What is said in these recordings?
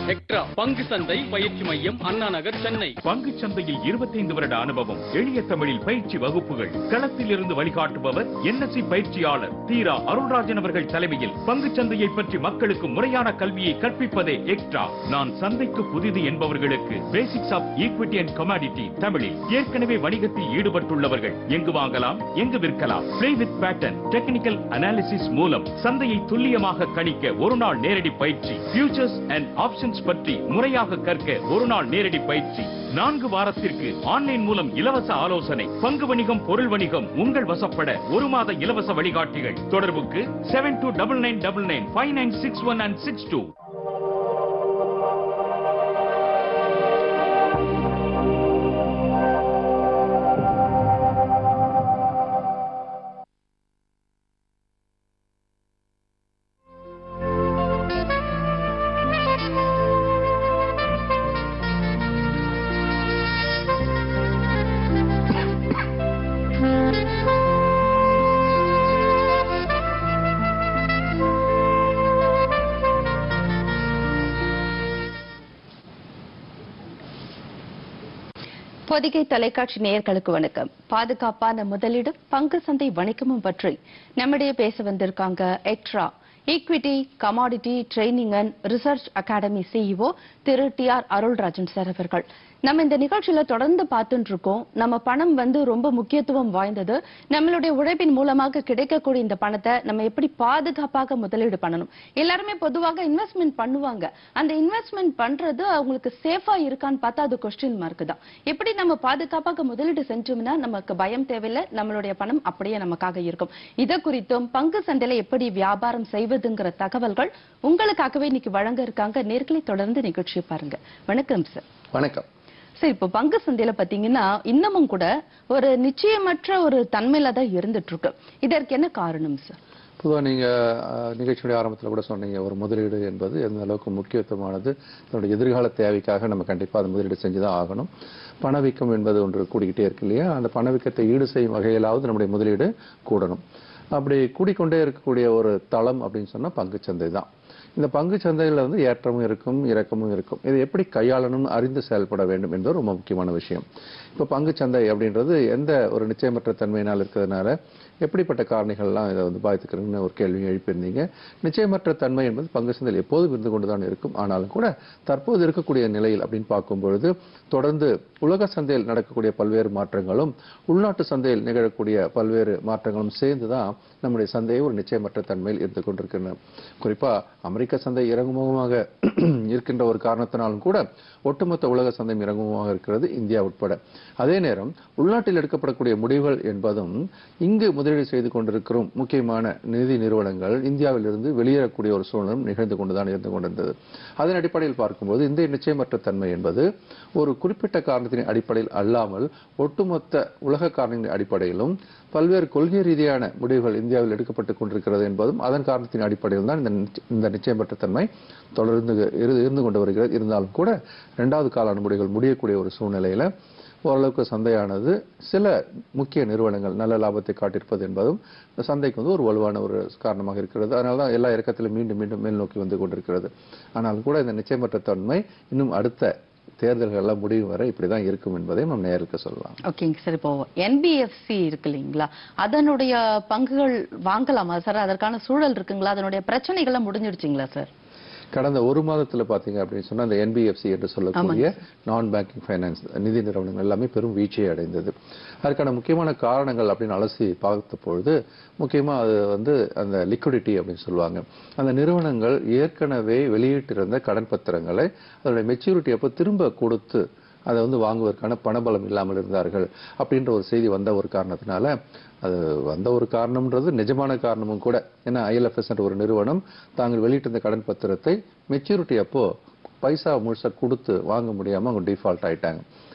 Extra பங்கு சந்தை பயிற்சி மையம் அண்ணா நகர் சென்னை பங்குச் சந்தையில் 25 வருட அனுபவம் எளிய தமிழில் பயிற்சி வகுப்புகள் களத்தில் இருந்து வழிகாட்டுபவர் என்எஸ்சி பயிற்சியாளர் தீரா அருள்ராஜன் அவர்கள் தலைமையில் பங்குச் சந்தையை பற்றி மக்களுக்கு முறையான கல்வியை கற்பிப்பதே எக்ஸ்ட்ரா நான் சந்தைக்கு புதிது என்பவர்களுக்கு basics of equity and commodity தமிழில் ஏற்கனவே வணிகத்தில் ஈடுபட்டுள்ளவர்கள் எங்கு வாங்கலாம் எங்கு விற்கலாம் play with pattern technical analysis மூலம் சந்தையை துல்லியமாக கணிக்க ஒரு நாள் நேரடி பயிற்சி ஃபியூச்சர்ஸ் அண்ட் ஆப்ஷன்ஸ் பற்றி முறையாக கற்க ஒரு நாள் நேரடி பயிற்சி நான்கு வாரத்திற்கு ஆன்லைன் மூலம் இலவச ஆலோசனை பங்கு வணிகம் பொருள் வணிகம் உங்கள் வசப்பட ஒரு மாத இலவச வழிகாட்டிகள் தொடர்புக்கு seven two double nine double nine five nine six one and six two Pothigai தொலைக்காட்சி நேயர்களுக்கு வணக்கம் பாதுகாப்பான முதலீடும் பங்கு சந்தை வணிகமும் பற்றி நம்மிடையே பேச வந்திருக்காங்க extra equity commodity training and research academy CEO திரு டி ஆர் அருள்ராஜன் சார் அவர்கள் நம்ம இந்த நிகழ்ச்சியில தொடர்ந்து பார்த்துட்டு இருக்கோம் நம்ம பணம் வந்து ரொம்ப முக்கியத்துவம் வாய்ந்தது நம்மளுடைய உழைப்பின் மூலமாக கிடைக்கக்கூடிய இந்த பணத்தை நம்ம எப்படி பாதுகாப்பாக முதலீடு பண்ணணும் எல்லாருமே பொதுவாக இன்வெஸ்ட்மெண்ட் பண்ணுவாங்க அந்த இன்வெஸ்ட்மெண்ட் பண்றது அவங்களுக்கு சேஃபா இருக்கான்னு பார்த்தா அது கொஸ்டின் மார்க் தான் எப்படி நம்ம பாதுகாப்பாக முதலீடு செஞ்சோம்னா நமக்கு பயம் தேவையில்லை நம்மளுடைய பணம் அப்படியே நமக்காக இருக்கும் இதை குறித்தும் பங்கு சந்தையில எப்படி வியாபாரம் செய்வதுங்கிற தகவல்கள் உங்களுக்காகவே இன்னைக்கு வழங்க இருக்காங்க நேர்களை தொடர்ந்து நிகழ்ச்சியை பாருங்க வணக்கம் சார் வணக்கம் சார் இப்போ பங்கு சந்தையில பாத்தீங்கன்னா இன்னமும் கூட ஒரு நிச்சயமற்ற ஒரு தன்மையில தான் இருந்துட்டு இருக்கு இதற்கு என்ன காரணம் சார் பொதுவாக நீங்கள் நிகழ்ச்சியுடைய ஆரம்பத்தில் கூட சொன்னீங்க ஒரு முதலீடு என்பது எந்த அளவுக்கு முக்கியத்துவமானது தன்னுடைய எதிர்கால தேவைக்காக நம்ம கண்டிப்பாக அது முதலீடு செஞ்சு தான் ஆகணும் பணவீக்கம் என்பது ஒன்று கூடிக்கிட்டே இருக்கு இல்லையா அந்த பணவீக்கத்தை ஈடு செய்யும் வகையிலாவது நம்முடைய முதலீடு கூடணும் அப்படி கூடிக்கொண்டே இருக்கக்கூடிய ஒரு தளம் அப்படின்னு சொன்னால் பங்குச்சந்தை தான் இந்த பங்கு சந்தையில் வந்து ஏற்றமும் இருக்கும் இறக்கமும் இருக்கும் இதை எப்படி கையாளணும்னு அறிந்து செயல்பட வேண்டும் என்பது ரொம்ப முக்கியமான விஷயம் இப்போ பங்கு சந்தை அப்படின்றது எந்த ஒரு நிச்சயமற்ற தன்மையினால் இருக்கிறதுனால எப்படிப்பட்ட காரணிகள்லாம் இதை வந்து பாதித்துக்கிறதுன்னு ஒரு கேள்வி எழுப்பியிருந்தீங்க நிச்சயமற்ற தன்மை என்பது பங்கு சந்தையில் எப்போதும் இருந்து கொண்டு தான் இருக்கும் ஆனாலும் கூட தற்போது இருக்கக்கூடிய நிலையில் அப்படின்னு பார்க்கும் பொழுது தொடர்ந்து உலக சந்தையில் நடக்கக்கூடிய பல்வேறு மாற்றங்களும் உள்நாட்டு சந்தையில் நிகழக்கூடிய பல்வேறு மாற்றங்களும் சேர்ந்து தான் நம்முடைய சந்தையை ஒரு நிச்சயமற்ற தன்மையில் இருந்து கொண்டிருக்கின்றன குறிப்பா அமெரிக்க சந்தை இறங்குமுகமாக இருக்கின்ற ஒரு காரணத்தினாலும் கூட ஒட்டுமொத்த உலக சந்தையும் இறங்குமுகமாக இருக்கிறது இந்தியா உட்பட அதே நேரம் உள்நாட்டில் எடுக்கப்படக்கூடிய முடிவுகள் என்பதும் இங்கு முதலீடு செய்து கொண்டிருக்கிறோம் முக்கியமான நிதி நிறுவனங்கள் இந்தியாவில் இருந்து வெளியேறக்கூடிய ஒரு சூழலும் நிகழ்ந்து கொண்டுதான் இருந்து கொண்டிருந்தது அதன் அடிப்படையில் பார்க்கும்போது இந்த நிச்சயமற்ற தன்மை என்பது ஒரு குறிப்பிட்ட காரணத்தின் அடிப்படையில் அல்லாமல் ஒட்டுமொத்த உலக காரணங்களின் அடிப்படையிலும் பல்வேறு கொள்கை ரீதியான முடிவுகள் இந்தியாவில் எடுக்கப்பட்டுக் கொண்டிருக்கிறது என்பதும் அதன் காரணத்தின் அடிப்படையில் தான் இந்த நிச்ச- இந்த நிச்சயமற்ற தன்மை தொடர்ந்து இரு- இருந்து கொண்டு வருகிறது இருந்தாலும் கூட இரண்டாவது காலாண்டு முடிவுகள் முடியக்கூடிய ஒரு சூழ்நிலையில ஓரளவுக்கு சந்தையானது சில முக்கிய நிறுவனங்கள் நல்ல லாபத்தை காட்டியிருப்பது என்பதும் இந்த சந்தைக்கு வந்து ஒரு வலுவான ஒரு காரணமாக இருக்கிறது அதனால தான் எல்லா இறக்கத்திலும் மீண்டும் மீண்டும் மேல் நோக்கி வந்து கொண்டிருக்கிறது ஆனாலும் கூட இந்த நிச்சயமற்ற தன்மை இன்னும் அடுத்த தேர்தல்கள் எல்லாம் முடியும் வரை இப்படிதான் இருக்கும் என்பதை நாம் நேருக்கு சொல்லலாம் ஓகேங்க சார் இப்போ என்பிஎஃப்சி இருக்கு இல்லைங்களா அதனுடைய பங்குகள் வாங்கலாமா சார் அதற்கான சூழல் இருக்குங்களா அதனுடைய பிரச்சனைகள்லாம் முடிஞ்சிடுச்சுங்களா சார் கடந்த ஒரு மாதத்துல பாத்தீங்க அப்படின்னு சொன்னா அந்த என்பிஎஃப்சி என்று சொல்லக்கூடிய நான் பேங்கிங் ஃபைனான்ஸ் நிதி நிறுவனங்கள் எல்லாமே பெரும் வீழ்ச்சியை அடைந்தது அதற்கான முக்கியமான காரணங்கள் அப்படின்னு அலசி பார்த்த பொழுது முக்கியமா அது வந்து அந்த லிக்விடிட்டி அப்படின்னு சொல்லுவாங்க அந்த நிறுவனங்கள் ஏற்கனவே வெளியிட்டிருந்த கடன் பத்திரங்களை அதோட மெச்சூரிட்டி அப்போ திரும்ப கொடுத்து அதை வந்து வாங்குவதற்கான பணபலம் இல்லாமல் இருந்தார்கள் அப்படின்ற ஒரு செய்தி வந்த ஒரு காரணத்தினால அது வந்த ஒரு காரணம்ன்றது நிஜமான காரணமும் கூட ஏன்னா ஐஎல்எஃப்எஸ் என்ற ஒரு நிறுவனம் தாங்கள் வெளியிட்டிருந்த கடன் பத்திரத்தை மெச்சூரிட்டி அப்போ பைசா முழுசா கொடுத்து வாங்க முடியாம அவங்க டிஃபால்ட் ஆயிட்டாங்க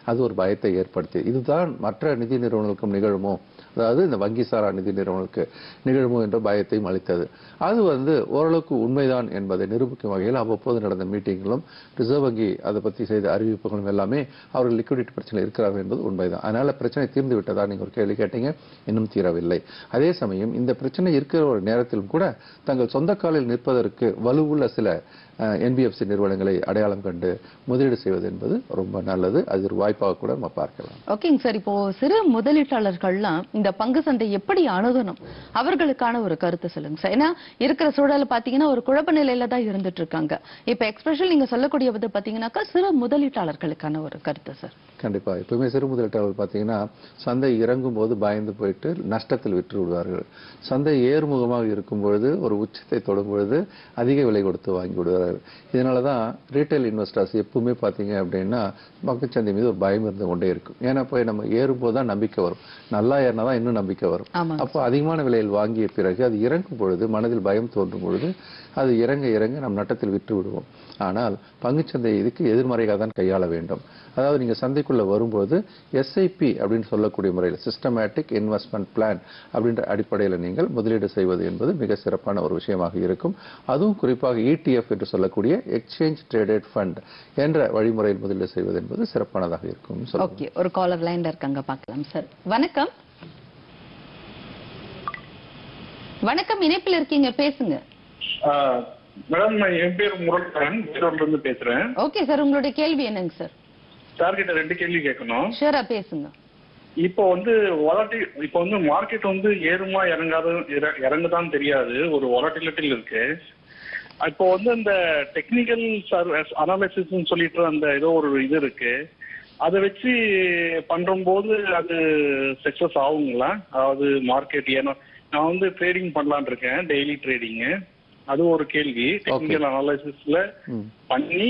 அது ஒரு பயத்தை ஏற்படுத்தி இதுதான் மற்ற நிதி நிறுவனங்களுக்கும் நிகழுமோ அதாவது இந்த வங்கி சாரா நிதி நிறுவனங்களுக்கு நிகழுமோ என்ற பயத்தையும் அளித்தது அது வந்து ஓரளவுக்கு உண்மைதான் என்பதை நிரூபிக்கும் வகையில் அவ்வப்போது நடந்த மீட்டிங்களும் ரிசர்வ் வங்கி அதை பற்றி செய்த அறிவிப்புகளும் எல்லாமே அவர்கள் லிக்விடிட்டி பிரச்சனை இருக்கிறார்கள் என்பது உண்மைதான் அதனால பிரச்சனை தீர்ந்து விட்டதா நீங்க ஒரு கேள்வி கேட்டீங்க இன்னும் தீரவில்லை அதே சமயம் இந்த பிரச்சனை இருக்கிற ஒரு நேரத்திலும் கூட தங்கள் சொந்த காலில் நிற்பதற்கு வலுவுள்ள சில என்பிஎஃப்சி நிறுவனங்களை அடையாளம் கண்டு முதலீடு செய்வது என்பது ரொம்ப நல்லது அது ஒரு வாய்ப்பாக கூட நம்ம பார்க்கலாம் ஓகேங்க சார் இப்போ சிறு முதலீட்டாளர்கள்லாம் இந்த பங்கு சந்தை எப்படி அணுகணும் அவர்களுக்கான ஒரு கருத்து சொல்லுங்க சார் ஏன்னா இருக்கிற சூழலை பாத்தீங்கன்னா ஒரு குழப்ப நிலையில தான் இருந்துட்டு இருக்காங்க இப்ப எக்ஸ்பிரஷன் நீங்க சொல்லக்கூடியது பாத்தீங்கன்னாக்கா சிறு முதலீட்டாளர்களுக்கான ஒரு கருத்து சார் கண்டிப்பா எப்பவுமே சிறு முதலீட்டாளர்கள் பார்த்தீங்கன்னா சந்தை இறங்கும் போது பயந்து போயிட்டு நஷ்டத்தில் விற்று விடுவார்கள் சந்தை ஏறுமுகமாக இருக்கும் பொழுது ஒரு உச்சத்தை தொடும் பொழுது அதிக விலை கொடுத்து வாங்கி விடுவார்கள் இதனால தான் ரீட்டைல் இன்வெஸ்டர்ஸ் எப்பவுமே பார்த்தீங்க அப்படின்னா பங்குச்சந்தை மீது ஒரு பயம் இருந்து கொண்டே இருக்கும் ஏன்னா போய் நம்ம ஏறும்போது தான் நம்பிக்கை வரும் நல்லா ஏறினா தான் இன்னும் நம்பிக்கை வரும் ஆமாங்க அப்போ அதிகமான விலையில் வாங்கிய பிறகு அது இறங்கும் பொழுது மனதில் பயம் தோன்றும் பொழுது அது இறங்க இறங்க நம் நட்டத்தில் விற்று விடுவோம் ஆனால் பங்குச்சந்தை இதுக்கு எதிர்மறையாக தான் கையாள வேண்டும் அதாவது நீங்க சந்தைக்குள்ள வரும்போது எஸ்ஐபி அப்படின்னு சொல்லக்கூடிய முறையில் சிஸ்டமேட்டிக் இன்வெஸ்ட்மெண்ட் பிளான் அப்படின்ற அடிப்படையில் நீங்கள் முதலீடு செய்வது என்பது மிக சிறப்பான ஒரு விஷயமாக இருக்கும் அதுவும் குறிப்பாக ETF என்று சொல்லக்கூடிய எக்ஸ்சேஞ்ச் ட்ரேடட் ஃபண்ட் என்ற வழிமுறையில் முதலீடு செய்வது என்பது சிறப்பானதாக இருக்கும் சொல்லுங்க ஓகே ஒரு காலர் லைன்ல இருக்காங்க பார்க்கலாம் சார் வணக்கம் வணக்கம் இணைப்பில் இருக்கீங்க பேசுங்க மேடம் நான் என் பேர் முரளிதரன் வேலூர்ல இருந்து பேசுறேன் ஓகே சார் உங்களுடைய கேள்வி என்னங்க சார் சார் கிட்ட ரெண்டு கேள்வி கேட்கணும் ஷூரா பேசுங்க இப்போ வந்து வொலட்டி இப்போ வந்து மார்க்கெட் வந்து ஏறுமா இறங்காத இற- இறங்குதான்னு தெரியாது ஒரு வொலட்டிலிட்டியில் இருக்கு இப்போ வந்து இந்த டெக்னிக்கல் சர்வீஸ் அனாலிசிஸ்னு சொல்லிட்டு அந்த ஏதோ ஒரு இது இருக்கு அதை வச்சு பண்ணும்போது அது சக்சஸ் ஆகுங்களா அதாவது மார்க்கெட் ஏன்னா நான் வந்து ட்ரேடிங் பண்ணலாம்னு இருக்கேன் டெய்லி ட்ரேடிங்கு அது ஒரு கேள்வி டெக்னிக்கல் அனாலிசிஸ்ல ம். பண்ணி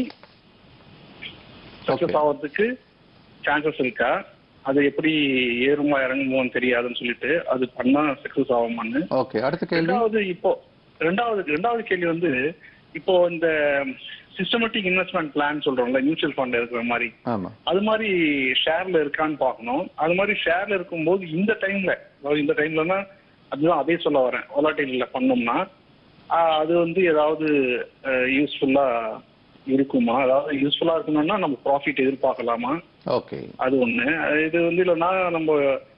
சக்சஸ் Okay. ஆகிறதுக்கு சான்சஸ் இருக்கா அது எப்படி ஏறுமா இறங்குமோன்னு தெரியாதுன்னு சொல்லிட்டு அது பண்ணா சக்சஸ் ஆகுமான்னு ஓகே அடுத்த கேள்வி ரெண்டாவது இப்போ ரெண்டாவது ரெண்டாவது கேள்வி வந்து இப்போ இந்த சிஸ்டமேட்டிக் இன்வெஸ்ட்மெண்ட் பிளான் சொல்றோம்ல மியூச்சுவல் ஃபண்ட் இருக்கிற மாதிரி ஆமா அது மாதிரி ஷேர்ல இருக்கான்னு பார்க்கணும் அது மாதிரி ஷேர்ல இருக்கும்போது இந்த டைம்ல அதாவது இந்த டைம்லனா அதுதான் அதே சொல்ல வரேன் ஒலாட்டில பண்ணோம்னா ஆஹ், அது வந்து ஏதாவது யூஸ்ஃபுல்லா இருக்குமா அதாவது யூஸ்ஃபுல்லா இருக்கணும்னா நம்ம ப்ராஃபிட் எதிர்பார்க்கலாமா ஓகே அது ஒண்ணு இது வந்து இல்லைன்னா நம்ம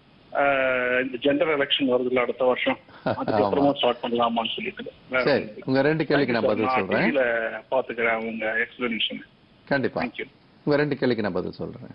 ஆஹ், இந்த ஜெண்டர் எலெக்ஷன் வருதுல்ல அடுத்த வருஷம் அதுக்கப்புறமா ஸ்டார்ட் பண்ணலாமான்னு சொல்லிட்டு வேற சரி ஒண்ணும் இல்ல. உங்க ரெண்டு கேள்விக்கு நான் Thank you, பதில் sir. சொல்றேன் நான் TV ல பாத்துக்கிறேன் உங்க எக்ஸ்பிளனேஷன் கண்டிப்பா தேங்க்யூ உங்க ரெண்டு கேள்விக்கு நான் பதில் சொல்றேன்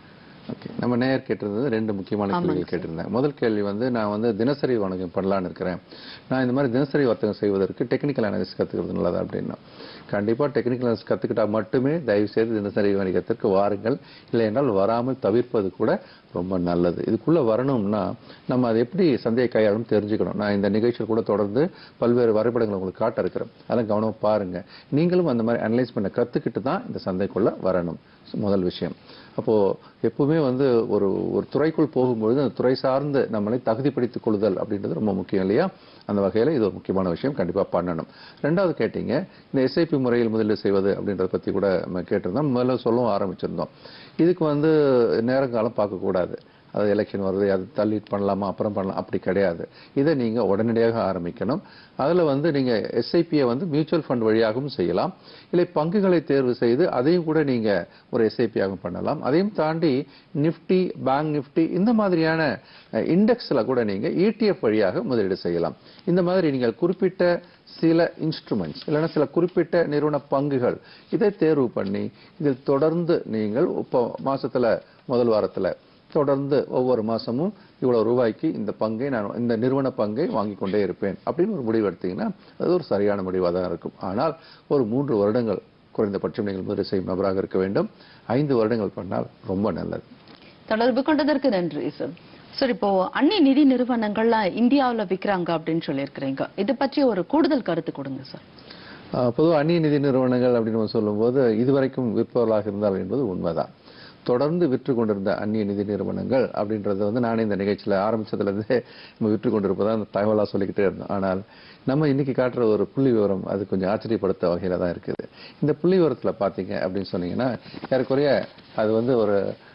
ஓகே நம்ம நேயர் கேட்டிருந்தது ரெண்டு முக்கியமான ஆமாங்க கேள்விகள் கேட்டிருந்தேன் முதல் கேள்வி வந்து நான் வந்து தினசரி வணக்கம் பண்ணலான்னு இருக்கிறேன் நான் இந்த மாதிரி தினசரி வர்த்தகம் செய்வதற்கு டெக்னிக்கல் அனாலிசிஸ் கத்துக்கிறது நல்லதா அப்படின்னா கண்டிப்பா டெக்னிக்கல் அனாலிசிஸ் கத்துக்கிட்டா மட்டுமே தயவு செய்து தினசரி வணிகத்திற்கு வாருங்கள் இல்லை என்றால் வராமல் தவிர்ப்பது கூட ரொம்ப நல்லது இதுக்குள்ள வரணும்னா நம்ம அதை எப்படி சந்தையை கையாளும் தெரிஞ்சுக்கணும் நான் இந்த நிகழ்ச்சியில் கூட தொடர்ந்து பல்வேறு வரைபடங்களை உங்களுக்கு காட்ட இருக்கிறேன் அதெல்லாம் கவனமா பாருங்க நீங்களும் அந்த மாதிரி அனலைஸ் பண்ண கத்துக்கிட்டு தான் இந்த சந்தைக்குள்ள வரணும் முதல் விஷயம் அப்போ எப்பவுமே வந்து ஒரு ஒரு துறைக்குள் போகும்பொழுது அந்த துறை சார்ந்து நம்மளை தகுதிப்படுத்திக் கொள்ளுதல் அப்படின்றது ரொம்ப முக்கியம் இல்லையா அந்த வகையில இது ஒரு முக்கியமான விஷயம் கண்டிப்பா பண்ணணும் ரெண்டாவது கேட்டீங்க இந்த எஸ்ஐபி முறையில் முதலீடு செய்வது அப்படின்றத பத்தி கூட நம்ம கேட்டிருந்தோம் முதல்ல சொல்லவும் ஆரம்பிச்சிருந்தோம் இதுக்கு வந்து நேரங்காலம் பார்க்கக்கூடாது அது எலெக்ஷன் வருது அது தள்ளி பண்ணலாமா அப்புறம் பண்ணலாம் அப்படி கிடையாது இதை நீங்க உடனடியாக ஆரம்பிக்கணும் அதுல வந்து நீங்க எஸ்ஐபியை வந்து மியூச்சுவல் ஃபண்ட் வழியாகவும் செய்யலாம் இல்லை பங்குகளை தேர்வு செய்து அதையும் கூட நீங்க ஒரு எஸ்ஐபியாகவும் பண்ணலாம் அதையும் தாண்டி நிஃப்டி பேங்க் நிஃப்டி இந்த மாதிரியான இண்டெக்ஸ்ல கூட நீங்க ETF வழியாக முதலீடு செய்யலாம் இந்த மாதிரி நீங்கள் குறிப்பிட்ட சில இன்ஸ்ட்ருமெண்ட்ஸ் இல்லைன்னா சில குறிப்பிட்ட நிறுவன பங்குகள் இதை தேர்வு பண்ணி இதில் தொடர்ந்து நீங்கள் இப்போ மாசத்துல முதல் வாரத்துல தொடர்ந்து ஒவ்வொரு மாசமும் இவ்வளவு ரூபாய்க்கு இந்த பங்கை நான் இந்த நிறுவன பங்கை வாங்கி கொண்டே இருப்பேன் அப்படின்னு ஒரு முடிவு எடுத்தீங்கன்னா அது ஒரு சரியான முடிவாக தான் இருக்கும் ஆனால் ஒரு மூன்று வருடங்கள் குறைந்தபட்சம் நீங்கள் முதலீடு செய்யும் நபராக இருக்க வேண்டும் ஐந்து வருடங்கள் பண்ணால் ரொம்ப நல்லது தொடர்பு கொண்டதற்கு நன்றி சார் சார் இப்போ அந்நிய நிதி நிறுவனங்கள்லாம் இந்தியாவுல விக்கிறாங்க அப்படின்னு சொல்லியிருக்கிறீங்க இது பற்றி ஒரு கூடுதல் கருத்து கொடுங்க சார் ஆஹ் பொதுவா அந்நிய நிதி நிறுவனங்கள் அப்படின்னு நம்ம சொல்லும்போது இதுவரைக்கும் விற்பவர்களாக இருந்தால் என்பது உண்மைதான் தொடர்ந்து விற்று கொண்டிருந்த அந்நிய நிதி நிறுவனங்கள் அப்படின்றது வந்து நானே இந்த நிகழ்ச்சியில ஆரம்பிச்சதுல இருந்தே நம்ம விற்று கொண்டிருப்பதா அந்த தகவலா சொல்லிக்கிட்டே இருந்தோம் ஆனால் நம்ம இன்னைக்கு காட்டுற ஒரு புள்ளி விவரம் அது கொஞ்சம் ஆச்சரியப்படுத்த வகையில தான் இருக்குது இந்த புள்ளி விவரத்துல பாத்தீங்க அப்படின்னு சொன்னீங்கன்னா ஏறக்குறைய அது வந்து ஒரு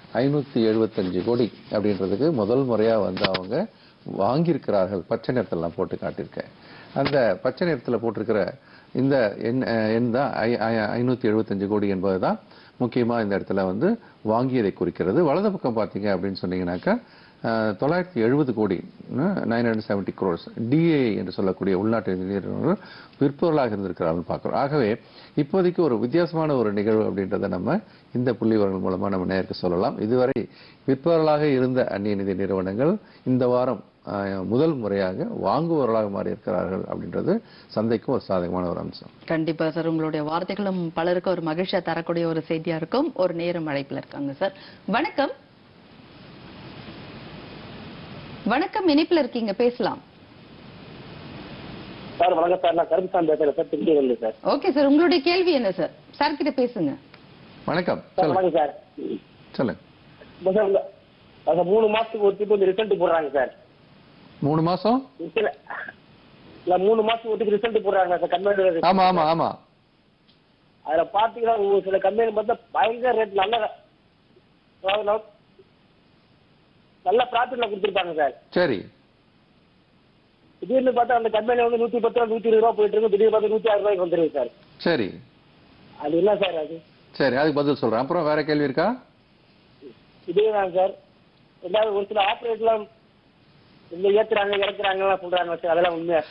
ஐநூற்றி எழுபத்தஞ்சு கோடி அப்படின்றதுக்கு முதல் முறையாக வந்து அவங்க வாங்கியிருக்கிறார்கள் பச்சை நிறத்தெல்லாம் போட்டு காட்டியிருக்கேன் அந்த பச்சை நிறத்தில் போட்டிருக்கிற இந்த எண் அஹ், எண் தான் ஐநூற்றி எழுபத்தஞ்சு கோடி என்பது தான் முக்கியமாக இந்த இடத்துல வந்து வாங்கியதை குறிக்கிறது வலது பக்கம் பார்த்தீங்க அப்படின்னு சொன்னீங்கன்னாக்கா அஹ், தொள்ளாயிரத்தி எழுபது கோடி nine hundred seventy crores DA என்று சொல்லக்கூடிய உள்நாட்டு நிறுவனங்கள் விற்பவர்களாக இருந்திருக்கிறார்கள் பார்க்குறோம் ஆகவே இப்போதைக்கு ஒரு வித்தியாசமான ஒரு நிகழ்வு அப்படின்றத நம்ம இந்த புள்ளிவரங்கள் மூலமாக நம்ம நேருக்கு சொல்லலாம் இதுவரை விற்பவர்களாக இருந்த அந்நிய நிதி நிறுவனங்கள் இந்த வாரம் அஹ், முதல் முறையாக வாங்குபவர்களாக மாறி இருக்கிறார்கள் அப்படின்றது சந்தைக்கும் ஒரு சாதகமான ஒரு அம்சம் கண்டிப்பா சார் உங்களுடைய வார்த்தைகளும் பலருக்கு ஒரு மகிழ்ச்சியா தரக்கூடிய ஒரு செய்தியா இருக்கும் ஒரு நேரம் அழைப்புல இருக்காங்க சார் வணக்கம் வணக்கம் இணைப்புல இருக்கீங்க பேசலாம் சார் வணக்கம் சார் நான் கருப்புசாமி பேசுறேன் சார் திருச்சி வந்து சார் ஓகே சார் உங்களுடைய கேள்வி என்ன சார் சார் கிட்ட பேசுங்க வணக்கம் சார் சொல்லுங்க வணக்கம் சார் சொல்லுங்க இப்போ சார் இந்த- அந்த மூணு மாசத்துக்கு ஒரு திருப்பி வந்து ரிசல்ட் போடுறாங்க சார் மூணு மாசம் இல்ல இல்ல மூணு மாசத்துக்கு ஒரு ரிசல்ட் போடுறாங்க சார் கம்பெனி ஆமா ஆமா ஆமா அதுல பாத்தீங்கன்னா ஒரு சில கம்பெனி பார்த்தா பயங்கர ரேட் நல்ல அதாவது நல்ல- நல்ல ப்ராஃபிட்ல கொடுத்துருப்பாங்க சார் சரி திடீர்னு பார்த்தா அந்த கம்பெனி வந்து நூத்தி பத்து ரூபா நூத்தி இருபது ரூபா போயிட்டு இருக்கு திடீர்னு பார்த்தா நூத்தி ஆறு ரூபாய்க்கு வந்துருக்கு சார் சரி அது என்ன சார் அது சரி அதுக்கு பதில் சொல்றேன் அப்புறம் வேற கேள்வி இருக்கா இதே தான் சார் ரெண்டாவது ஒரு சில ஆப்ரேட்லாம் இந்த ஏத்துறாங்க இறக்குறாங்கலாம் சொல்றாங்க சார் அதெல்லாம் உண்மையா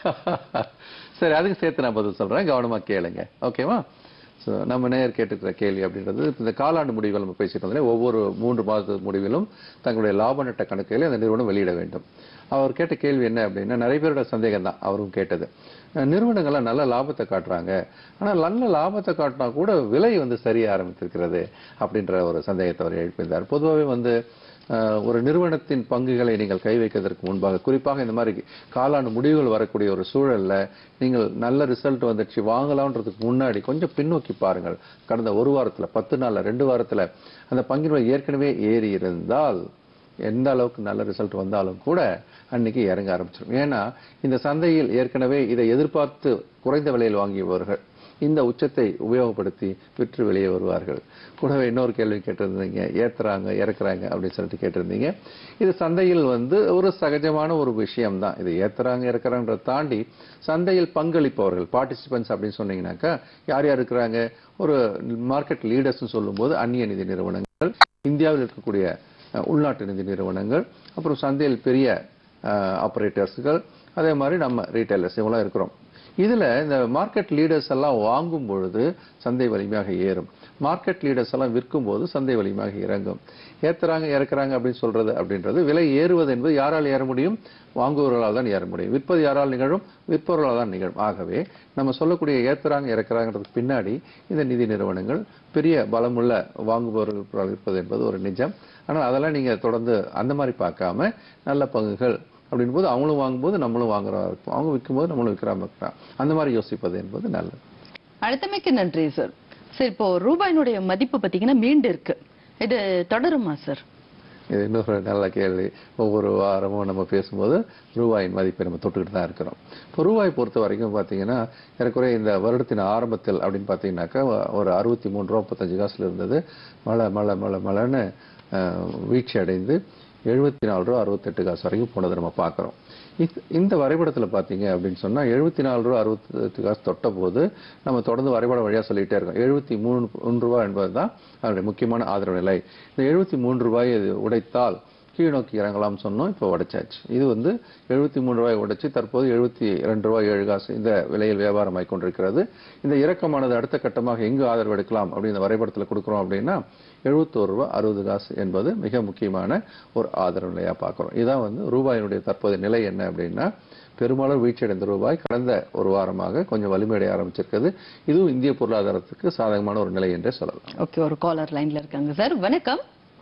சரி அதுக்கு சேர்த்து நான் பதில் சொல்றேன் கவனமா கேளுங்க ஓகேவா ஸோ நம்ம நேர் கேட்டுக்கிற கேள்வி அப்படின்றது இந்த காலாண்டு முடிவுகள் நம்ம பேசிட்டு இருந்தோம் ஒவ்வொரு மூன்று மாத முடிவிலும் தங்களுடைய லாப நட்ட கணக்குகளை அந்த நிறுவனம் வெளியிட வேண்டும் அவர் கேட்ட கேள்வி என்ன அப்படின்னா நிறைய பேரோட சந்தேகம் தான் அவரும் கேட்டது அஹ் நிறுவனங்கள்லாம் நல்ல லாபத்தை காட்டுறாங்க ஆனால் நல்ல லாபத்தை காட்டினா கூட விலை வந்து சரிய ஆரம்பித்திருக்கிறது அப்படின்ற ஒரு சந்தேகத்தை அவர் எழுப்பியிருந்தார் பொதுவாகவே வந்து அஹ், ஒரு நிறுவனத்தின் பங்குகளை நீங்கள் கை வைக்கிறதற்கு முன்பாக குறிப்பாக இந்த மாதிரி காலாண்டு முடிவுகள் வரக்கூடிய ஒரு சூழல்ல நீங்கள் நல்ல ரிசல்ட் வந்துடுச்சு வாங்கலாம்ன்றதுக்கு முன்னாடி கொஞ்சம் பின்னோக்கி பாருங்கள் கடந்த ஒரு வாரத்துல பத்து நாள்ல ரெண்டு வாரத்துல அந்த பங்கின் விலை ஏற்கனவே ஏறி இருந்தால் எந்த அளவுக்கு நல்ல ரிசல்ட் வந்தாலும் கூட அன்னைக்கு இறங்க ஆரம்பிச்சிடும் ஏன்னா இந்த சந்தையில் ஏற்கனவே இதை எதிர்பார்த்து குறைந்த விலையில் வாங்கியவர்கள் இந்த உச்சத்தை உபயோகப்படுத்தி விற்று வெளியே வருவார்கள் கூடவே இன்னொரு கேள்வி கேட்டிருந்தீங்க ஏத்துறாங்க இறக்குறாங்க அப்படின்னு சொல்லிட்டு கேட்டிருந்தீங்க இது சந்தையில் வந்து ஒரு சகஜமான ஒரு விஷயம் தான் இது ஏத்துறாங்க இறக்குறாங்கன்றதை தாண்டி சந்தையில் பங்களிப்பவர்கள் பார்ட்டிசிபென்ட்ஸ் அப்படின்னு சொன்னீங்கன்னாக்கா யார் யார் இருக்கிறாங்க ஒரு மார்க்கெட் லீடர்ஸ்னு சொல்லும்போது அந்நிய நிதி நிறுவனங்கள் இந்தியாவில் இருக்கக்கூடிய அஹ், உள்நாட்டு நிதி நிறுவனங்கள் அப்புறம் சந்தையில் பெரிய ஆப்ரேட்டர்ஸ்கள் அதே மாதிரி நம்ம ரீட்டைலர்ஸ் இவங்களாம் இருக்கிறோம் இதுல இந்த மார்க்கெட் லீடர்ஸ் எல்லாம் வாங்கும் பொழுது சந்தை வலிமையாக ஏறும் மார்க்கெட் லீடர்ஸ் எல்லாம் விற்கும் போது சந்தை வலிமையாக இறங்கும் ஏத்துறாங்க இறக்குறாங்க அப்படின்னு சொல்றது அப்படின்றது விலை ஏறுவது என்பது யாரால் ஏற முடியும் வாங்குபவர்களால் தான் ஏற முடியும் விற்பது யாரால் நிகழும் விற்பவர்களால் தான் நிகழும் ஆகவே நம்ம சொல்லக்கூடிய ஏத்துறாங்க இறக்குறாங்கிறதுக்கு பின்னாடி இந்த நிதி நிறுவனங்கள் பெரிய பலமுள்ள வாங்குபவர்கள் இருப்பது என்பது ஒரு நிஜம் ஆனால் அதெல்லாம் நீங்க தொடர்ந்து அந்த மாதிரி பார்க்காம நல்ல பங்குகள் அப்படின் போது அவங்களும் வாங்கும்போது நம்மளும் வாங்குறா இருப்போம் அவங்க விற்கும்போது நம்மளும் விற்கிறாம இருக்கிறோம் அந்த மாதிரி யோசிப்பது என்பது நல்லது அழுத்தமைக்கு நன்றி சார் சார் இப்போ ரூபாயினுடைய மதிப்பு பாத்தீங்கன்னா மீண்டு இருக்கு இது தொடருமா சார் இது இன்னொரு நல்ல கேள்வி ஒவ்வொரு வாரமும் நம்ம பேசும்போது ரூபாயின் மதிப்பை நம்ம தொட்டுக்கிட்டு தான் இருக்கிறோம் இப்போ ரூபாய் பொறுத்த வரைக்கும் பார்த்தீங்கன்னா ஏறக்குறைய இந்த வருடத்தின் ஆரம்பத்தில் அப்படின்னு பார்த்தீங்கன்னாக்கா ஒரு அறுபத்தி மூணு ரூபா முப்பத்தஞ்சு காசுல இருந்தது மழை மழை மழை மழைன்னு அஹ், வீழ்ச்சி அடைந்து எழுபத்தி நாலு ரூபா அறுபத்தெட்டு காசு வரைக்கும் போனதை நம்ம பார்க்குறோம் இந்த வரைபடத்தில் பார்த்தீங்க அப்படின்னு சொன்னால் எழுபத்தி நாலு ரூபா அறுபத்தெட்டு காசு தொட்ட போது நம்ம தொடர்ந்து வரைபடம் வழியாக சொல்லிட்டே இருக்கோம் எழுபத்தி மூணு மூன்று ரூபாய் என்பது தான் அதனுடைய முக்கியமான ஆதரவு நிலை இந்த எழுபத்தி மூன்று ரூபாயை இது உடைத்தால் கீழ் நோக்கி இறங்கலாம்னு சொன்னோம் இப்போ உடைச்சாச்சு இது வந்து எழுபத்தி மூணு ரூபாய் உடைச்சு தற்போது எழுபத்தி ரெண்டு ரூபாய் ஏழு காசு இந்த விலையில் வியாபாரம் கொண்டிருக்கிறது இந்த இறக்கமானது அடுத்த கட்டமாக எங்கு ஆதரவு எடுக்கலாம் அப்படின்னு இந்த வரைபடத்தில் கொடுக்குறோம் அப்படின்னா எழுபத்தோரு ரூபாய் அறுபது காசு என்பது மிக முக்கியமான ஒரு ஆதரவு நிலையா பார்க்குறோம் இதான் வந்து ரூபாயினுடைய தற்போதைய நிலை என்ன அப்படின்னா பெருமளவு வீழ்ச்சியடைந்த ரூபாய் கடந்த ஒரு வாரமாக கொஞ்சம் வலிமையடைய ஆரம்பிச்சிருக்கிறது இதுவும் இந்திய பொருளாதாரத்துக்கு சாதகமான ஒரு நிலை என்றே சொல்லலாம் ஓகே ஒரு காலர் லைன்ல இருக்காங்க சார் வணக்கம்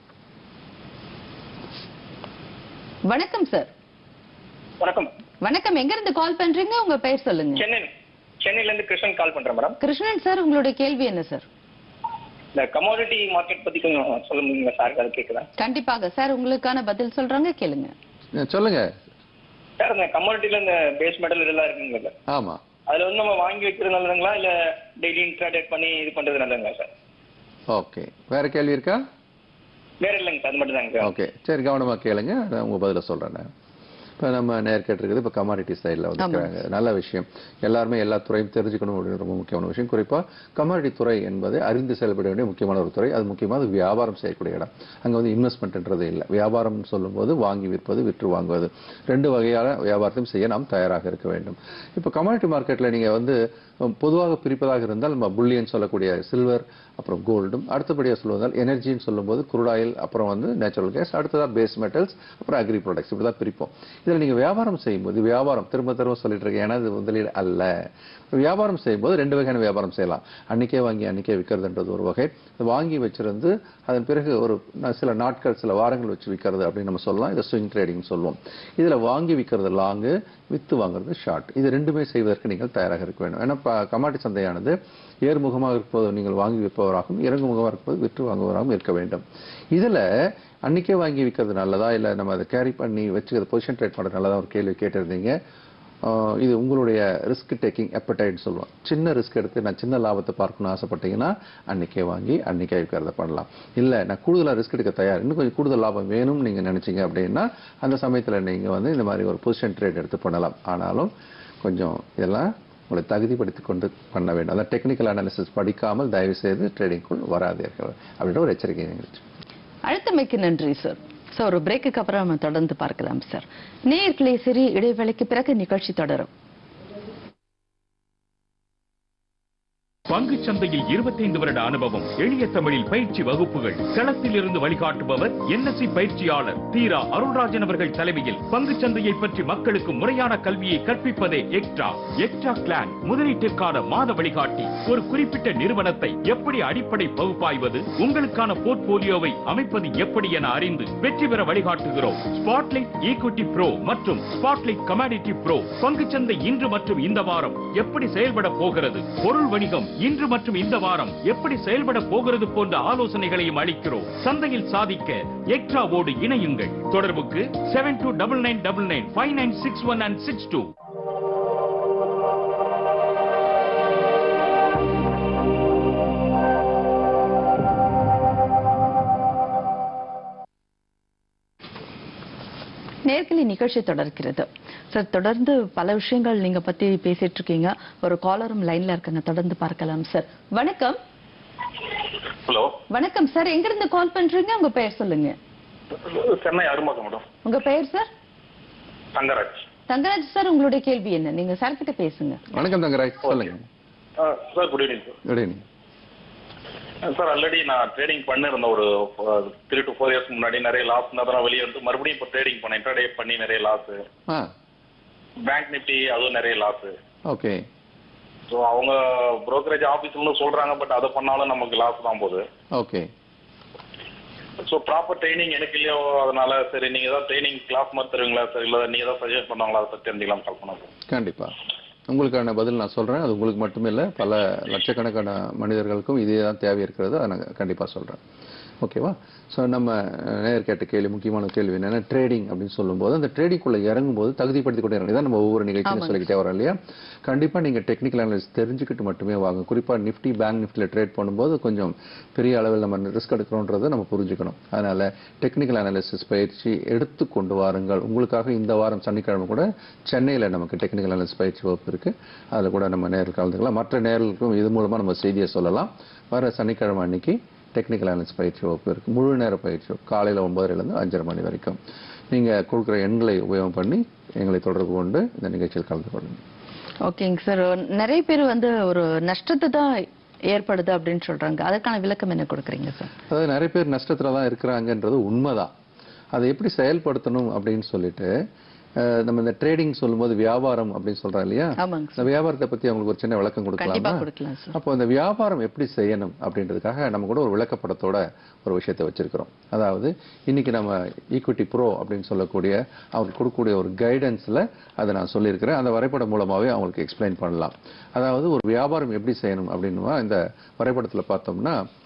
வணக்கம் சார் வணக்கம் வணக்கம் எங்க இருந்து கால் பண்றீங்க உங்க பெயர் சொல்லுங்க சென்னை சென்னையில இருந்து கிருஷ்ணன் கால் பண்றேன் மேடம் கிருஷ்ணன் சார் உங்களுடைய கேள்வி என்ன சார் இந்த கமாடிட்டி மார்க்கெட் பத்தி கொஞ்சம் சொல்ல முடியுங்களா சார் அது கேக்குதா கண்டிப்பாக சார் உங்களுக்கான பதில் சொல்றாங்க கேளுங்க அஹ் சொல்லுங்க சார் இந்த கமாடிட்டில இந்த பேஸ் மெட்டல் இதெல்லாம் இருக்குங்களா சார் ஆமா அதுல வந்து நம்ம வாங்கி வைக்கிறது நல்லதுங்களா இல்ல டெய்லி இன்ட்ராடேட் பண்ணி இது பண்றது நல்லதுங்களா சார் ஓகே வேற கேள்வி இருக்கா வேற இல்லைங்க சார் அது மட்டும் தாங்க சார் ஓகே சரி கவனமா கேளுங்க நான் உங்க பதில சொல்றேன் நான் இப்போ நம்ம நேர் கேட்டிருக்குது இப்போ கமாடிட்டி சைடில் வந்துருக்காங்க நல்ல விஷயம் எல்லாருமே எல்லா துறையும் தெரிஞ்சுக்கணும் அப்படின்னு ரொம்ப முக்கியமான விஷயம் குறிப்பா கமாடிட்டி துறை என்பது அறிந்து செயல்பட வேண்டிய முக்கியமான ஒரு துறை அது முக்கியமாக அது வியாபாரம் செய்யக்கூடிய இடம் அங்க வந்து இன்வெஸ்ட்மெண்ட்ன்றது இல்லை வியாபாரம் சொல்லும்போது வாங்கி விற்பது விற்று வாங்குவது ரெண்டு வகையான வியாபாரத்தையும் செய்ய நாம் தயாராக இருக்க வேண்டும் இப்போ கமாடிட்டி மார்க்கெட்ல நீங்க வந்து பொதுவாக பிரிப்பதாக இருந்தால் நம்ம புல்லியன் சொல்லக்கூடிய சில்வர் அப்புறம் கோல்டும் அடுத்தபடியாக சொல்வதால் எனர்ஜின்னு சொல்லும்போது குருடாயில் அப்புறம் வந்து நேச்சுரல் கேஸ் அடுத்ததாக பேஸ் மெட்டல்ஸ் அப்புறம் அக்ரி ப்ராடக்ட்ஸ் இப்படி தான் பிரிப்போம் இதில் நீங்கள் வியாபாரம் செய்யும்போது வியாபாரம் திரும்ப திரும்ப சொல்லிட்டு இருக்கேன் ஏன்னா இது முதலீடு அல்ல வியாபாரம் செய்யும்போது ரெண்டு வகையான வியாபாரம் செய்யலாம் அன்னைக்கே வாங்கி அன்னைக்கே விற்கிறதுன்றது ஒரு வகை வாங்கி வச்சிருந்து அதன் பிறகு ஒரு ந- சில நாட்கள் சில வாரங்கள் வச்சு விற்கிறது அப்படின்னு நம்ம சொல்லலாம் இதை ஸ்விங் ட்ரேடிங் சொல்லுவோம் இதில் வாங்கி விற்கிறது லாங்கு வித்து வாங்குறது ஷார்ட் இது ரெண்டுமே செய்வதற்கு நீங்கள் தயாராக இருக்க வேண்டும் ஏன்னா கமாட்டி சந்தையானது ஏறுமுகமாக இருப்பது நீங்கள் வாங்கி விற்பவராகவும் இறங்குமுகமாக இருப்பது விற்று வாங்குவராகவும் இருக்க வேண்டும் இதுல அன்னைக்கே வாங்கி விற்கிறது நல்லதா இல்ல நம்ம அதை கேரி பண்ணி வச்சுக்கிறது பொசிஷன் ட்ரேட் பண்ணுறது நல்லதா ஒரு கேள்வி கேட்டிருந்தீங்க ஆஹ் இது உங்களுடைய ரிஸ்க் டேக்கிங் appetite சொல்லுவோம் சின்ன ரிஸ்க் எடுத்து நான் சின்ன லாபத்தை பார்க்கணும்னு ஆசைப்பட்டீங்கன்னா அன்னைக்கே வாங்கி அன்னைக்கே விற்கிறத பண்ணலாம் இல்ல நான் கூடுதலா ரிஸ்க் எடுக்க தயார் இன்னும் கொஞ்சம் கூடுதல் லாபம் வேணும்னு நீங்க நினைச்சீங்க அப்படின்னா அந்த சமயத்துல நீங்க வந்து இந்த மாதிரி ஒரு பொசிஷன் ட்ரேட் எடுத்து பண்ணலாம் ஆனாலும் கொஞ்சம் இதெல்லாம் உங்களை தகுதிப்படுத்தி கொண்டு பண்ண வேண்டும் அதான் டெக்னிக்கல் அனாலிசிஸ் படிக்காமல் தயவு செய்து ட்ரேடிங்குள் வராதீர்கள் அப்படின்ற ஒரு எச்சரிக்கை நிகழ்ச்சி அழுத்தமைக்கு நன்றி சார் சார் ஒரு பிரேக்குக்கு அப்புறம் நம்ம தொடர்ந்து பார்க்கலாம் சார் நேயர்களே சிறிய இடைவேளைக்கு பிறகு நிகழ்ச்சி தொடரும் பங்குச் சந்தையில் 25 வருட அனுபவம் எளிய தமிழில் பயிற்சி வகுப்புகள் களத்தில் இருந்து வழிகாட்டுபவர் என்எஸ்சி பயிற்சியாளர் தீரா அருள்ராஜன் அவர்கள் தலைமையில் பங்குச் சந்தையை பற்றி மக்களுக்கு முறையான கல்வியை கற்பிப்பதே எக்ட்ரா எக்ட்ரா கிளான் முதலீட்டிற்கான மாத வழிகாட்டி ஒரு குறிப்பிட்ட நிறுவனத்தை எப்படி அடிப்படை பகுப்பாய்வது உங்களுக்கான போர்ட்போலியோவை அமைப்பது எப்படி என அறிந்து வெற்றி பெற வழிகாட்டுகிறோம் ஸ்பாட்லைட் ஈக்விட்டி ப்ரோ மற்றும் ஸ்பாட்லைட் கமாடிட்டி ப்ரோ பங்குச்சந்தை இன்று மற்றும் இந்த வாரம் எப்படி செயல்பட போகிறது பொருள் வணிகம் இன்று மற்றும் இந்த வாரம் எப்படி செயல்பட போகிறது போன்ற ஆலோசனைகளையும் அளிக்கிறோம் சந்தையில் சாதிக்க எக்ட்ராவோடு இணையுங்கள் தொடர்புக்கு seven two double nine double nine five nine six one and six two நேர்களை நிகழ்ச்சி தொடர்கிறது சார் தொடர்ந்து பல விஷயங்கள் நீங்க பத்தி பேசிட்டு இருக்கீங்க ஒரு காலரும் லைன்ல இருக்காங்க தொடர்ந்து பார்க்கலாம் சார் வணக்கம் ஹலோ வணக்கம் சார் எங்க இருந்து கால் பண்றீங்க உங்க பெயர் சொல்லுங்க சென்னை அரும்பாக்கம் மேடம் உங்க பெயர் சார் தங்கராஜ் தங்கராஜ் சார் உங்களுடைய கேள்வி என்ன நீங்க சார் கிட்ட பேசுங்க வணக்கம் தங்கராஜ் சொல்லுங்க sir good evening sir good evening sir already நான் ட்ரேடிங் பண்ணிருந்தேன் ஒரு த்ரீ டு ஃபோர் இயர்ஸ் முன்னாடி நிறைய லாஸ் தான் வெளியே வந்து மறுபடியும் இப்போ ட்ரேடிங் பண்ணேன் இன்டர்டே பண்ணி நிறைய லாஸ் ஆ பேங்க் நிஃப்டி அதுவும் நிறைய லாஸ் ஓகே ஸோ அவங்க brokerage ஆஃபீஸ்ல சொல்றாங்க பட் அதை பண்ணாலும் நமக்கு லாஸ் தான் போகுது ஓகே ஸோ ப்ராப்பர் ட்ரைனிங் எனக்கு இல்லையோ அதனால சரி நீங்க ஏதாவது ட்ரைனிங் கிளாஸ் மாதிரி தருவீங்களா சார் இல்லை நீங்க ஏதாவது சஜஸ்ட் பண்ணுவாங்களா அதை பற்றி தெரிஞ்சுக்கலாம் கால் பண்ண சார் கண்டிப்பா உங்களுக்கான பதில் நான் சொல்றேன் அது உங்களுக்கு மட்டுமே இல்லை பல லட்சக்கணக்கான மனிதர்களுக்கும் இதே தான் தேவை இருக்கிறது அதை நான் கண்டிப்பா சொல்றேன் ஓகேவா ஸோ நம்ம அஹ், நேயர் கேட்ட கேள்வி முக்கியமான கேள்வி என்னன்னா ட்ரேடிங் அப்படின்னு சொல்லும்போது அந்த ட்ரேடிங்குள்ள இறங்கும்போது தகுதிப்படுத்தி கொண்டே இறங்கும் இதான் நம்ம ஒவ்வொரு நிகழ்ச்சியும் ஆமாங்க. சொல்லிக்கிட்டே வரோம் இல்லையா கண்டிப்பா நீங்க டெக்னிக்கல் அனாலிசிஸ் தெரிஞ்சுக்கிட்டு மட்டுமே வாங்க குறிப்பா நிஃப்டி பேங்க் நிஃப்டியில் ட்ரேட் பண்ணும்போது கொஞ்சம் பெரிய அளவில் நம்ம ரிஸ்க் எடுக்கிறோன்றதை நம்ம புரிஞ்சுக்கணும் அதனால டெக்னிக்கல் அனாலிசிஸ் பயிற்சி எடுத்து கொண்டு வாருங்கள் உங்களுக்காக இந்த வாரம் சனிக்கிழமை கூட சென்னையில் நமக்கு டெக்னிக்கல் அனாலிசிஸ் பயிற்சி வகுப்பு இருக்கு அதில் கூட நம்ம நேரில் கலந்துக்கலாம் மற்ற நேர்களுக்கும் இது மூலமா நம்ம செய்தியை சொல்லலாம் வர சனிக்கிழமை அன்னைக்கு டெக்னிக்கல் அனாலிசிஸ் பயிற்சி வகுப்பு இருக்கு முழு நேர பயிற்சி வகுப்பு காலையில் ஒன்பதுலேருந்து அஞ்சரை மணி வரைக்கும் நீங்க கொடுக்குற எண்களை உபயோகம் பண்ணி எங்களை தொடர்பு கொண்டு இந்த நிகழ்ச்சியில் கலந்து கொள்ளுங்க ஓகேங்க சார் நிறைய பேர் வந்து ஒரு நஷ்டத்தை தான் ஏற்படுது அப்படின்னு சொல்றாங்க அதற்கான விளக்கம் என்ன கொடுக்குறீங்க சார் அதாவது நிறைய பேர் நஷ்டத்துல தான் இருக்கிறாங்கன்றது உண்மைதான் அதை எப்படி செயல்படுத்தணும் அப்படின்னு சொல்லிட்டு அஹ், நம்ம இந்த ட்ரேடிங் சொல்லும்போது வியாபாரம் அப்படின்னு சொல்றோம் இல்லையா ஆமாங்க இந்த வியாபாரத்தை பத்தி அவங்களுக்கு ஒரு சின்ன விளக்கம் கண்டிப்பா கொடுக்கலாமா கொடுக்கலாம் சார் அப்போ இந்த வியாபாரம் எப்படி செய்யணும் அப்படின்றதுக்காக நம்ம கூட ஒரு விளக்கப்படத்தோட ஒரு விஷயத்தை வச்சிருக்கிறோம் அதாவது இன்னைக்கு நம்ம ஈக்விட்டி ப்ரோ அப்படின்னு சொல்லக்கூடிய அவங்களுக்கு கொடுக்கக்கூடிய ஒரு கைடன்ஸ்ல அதை நான் சொல்லியிருக்கிறேன் அந்த வரைபடம் மூலமாவே அவங்களுக்கு எக்ஸ்பிளைன் பண்ணலாம் அதாவது ஒரு வியாபாரம் எப்படி செய்யணும் அப்படின்னா இந்த வரைபடத்துல பார்த்தோம்னா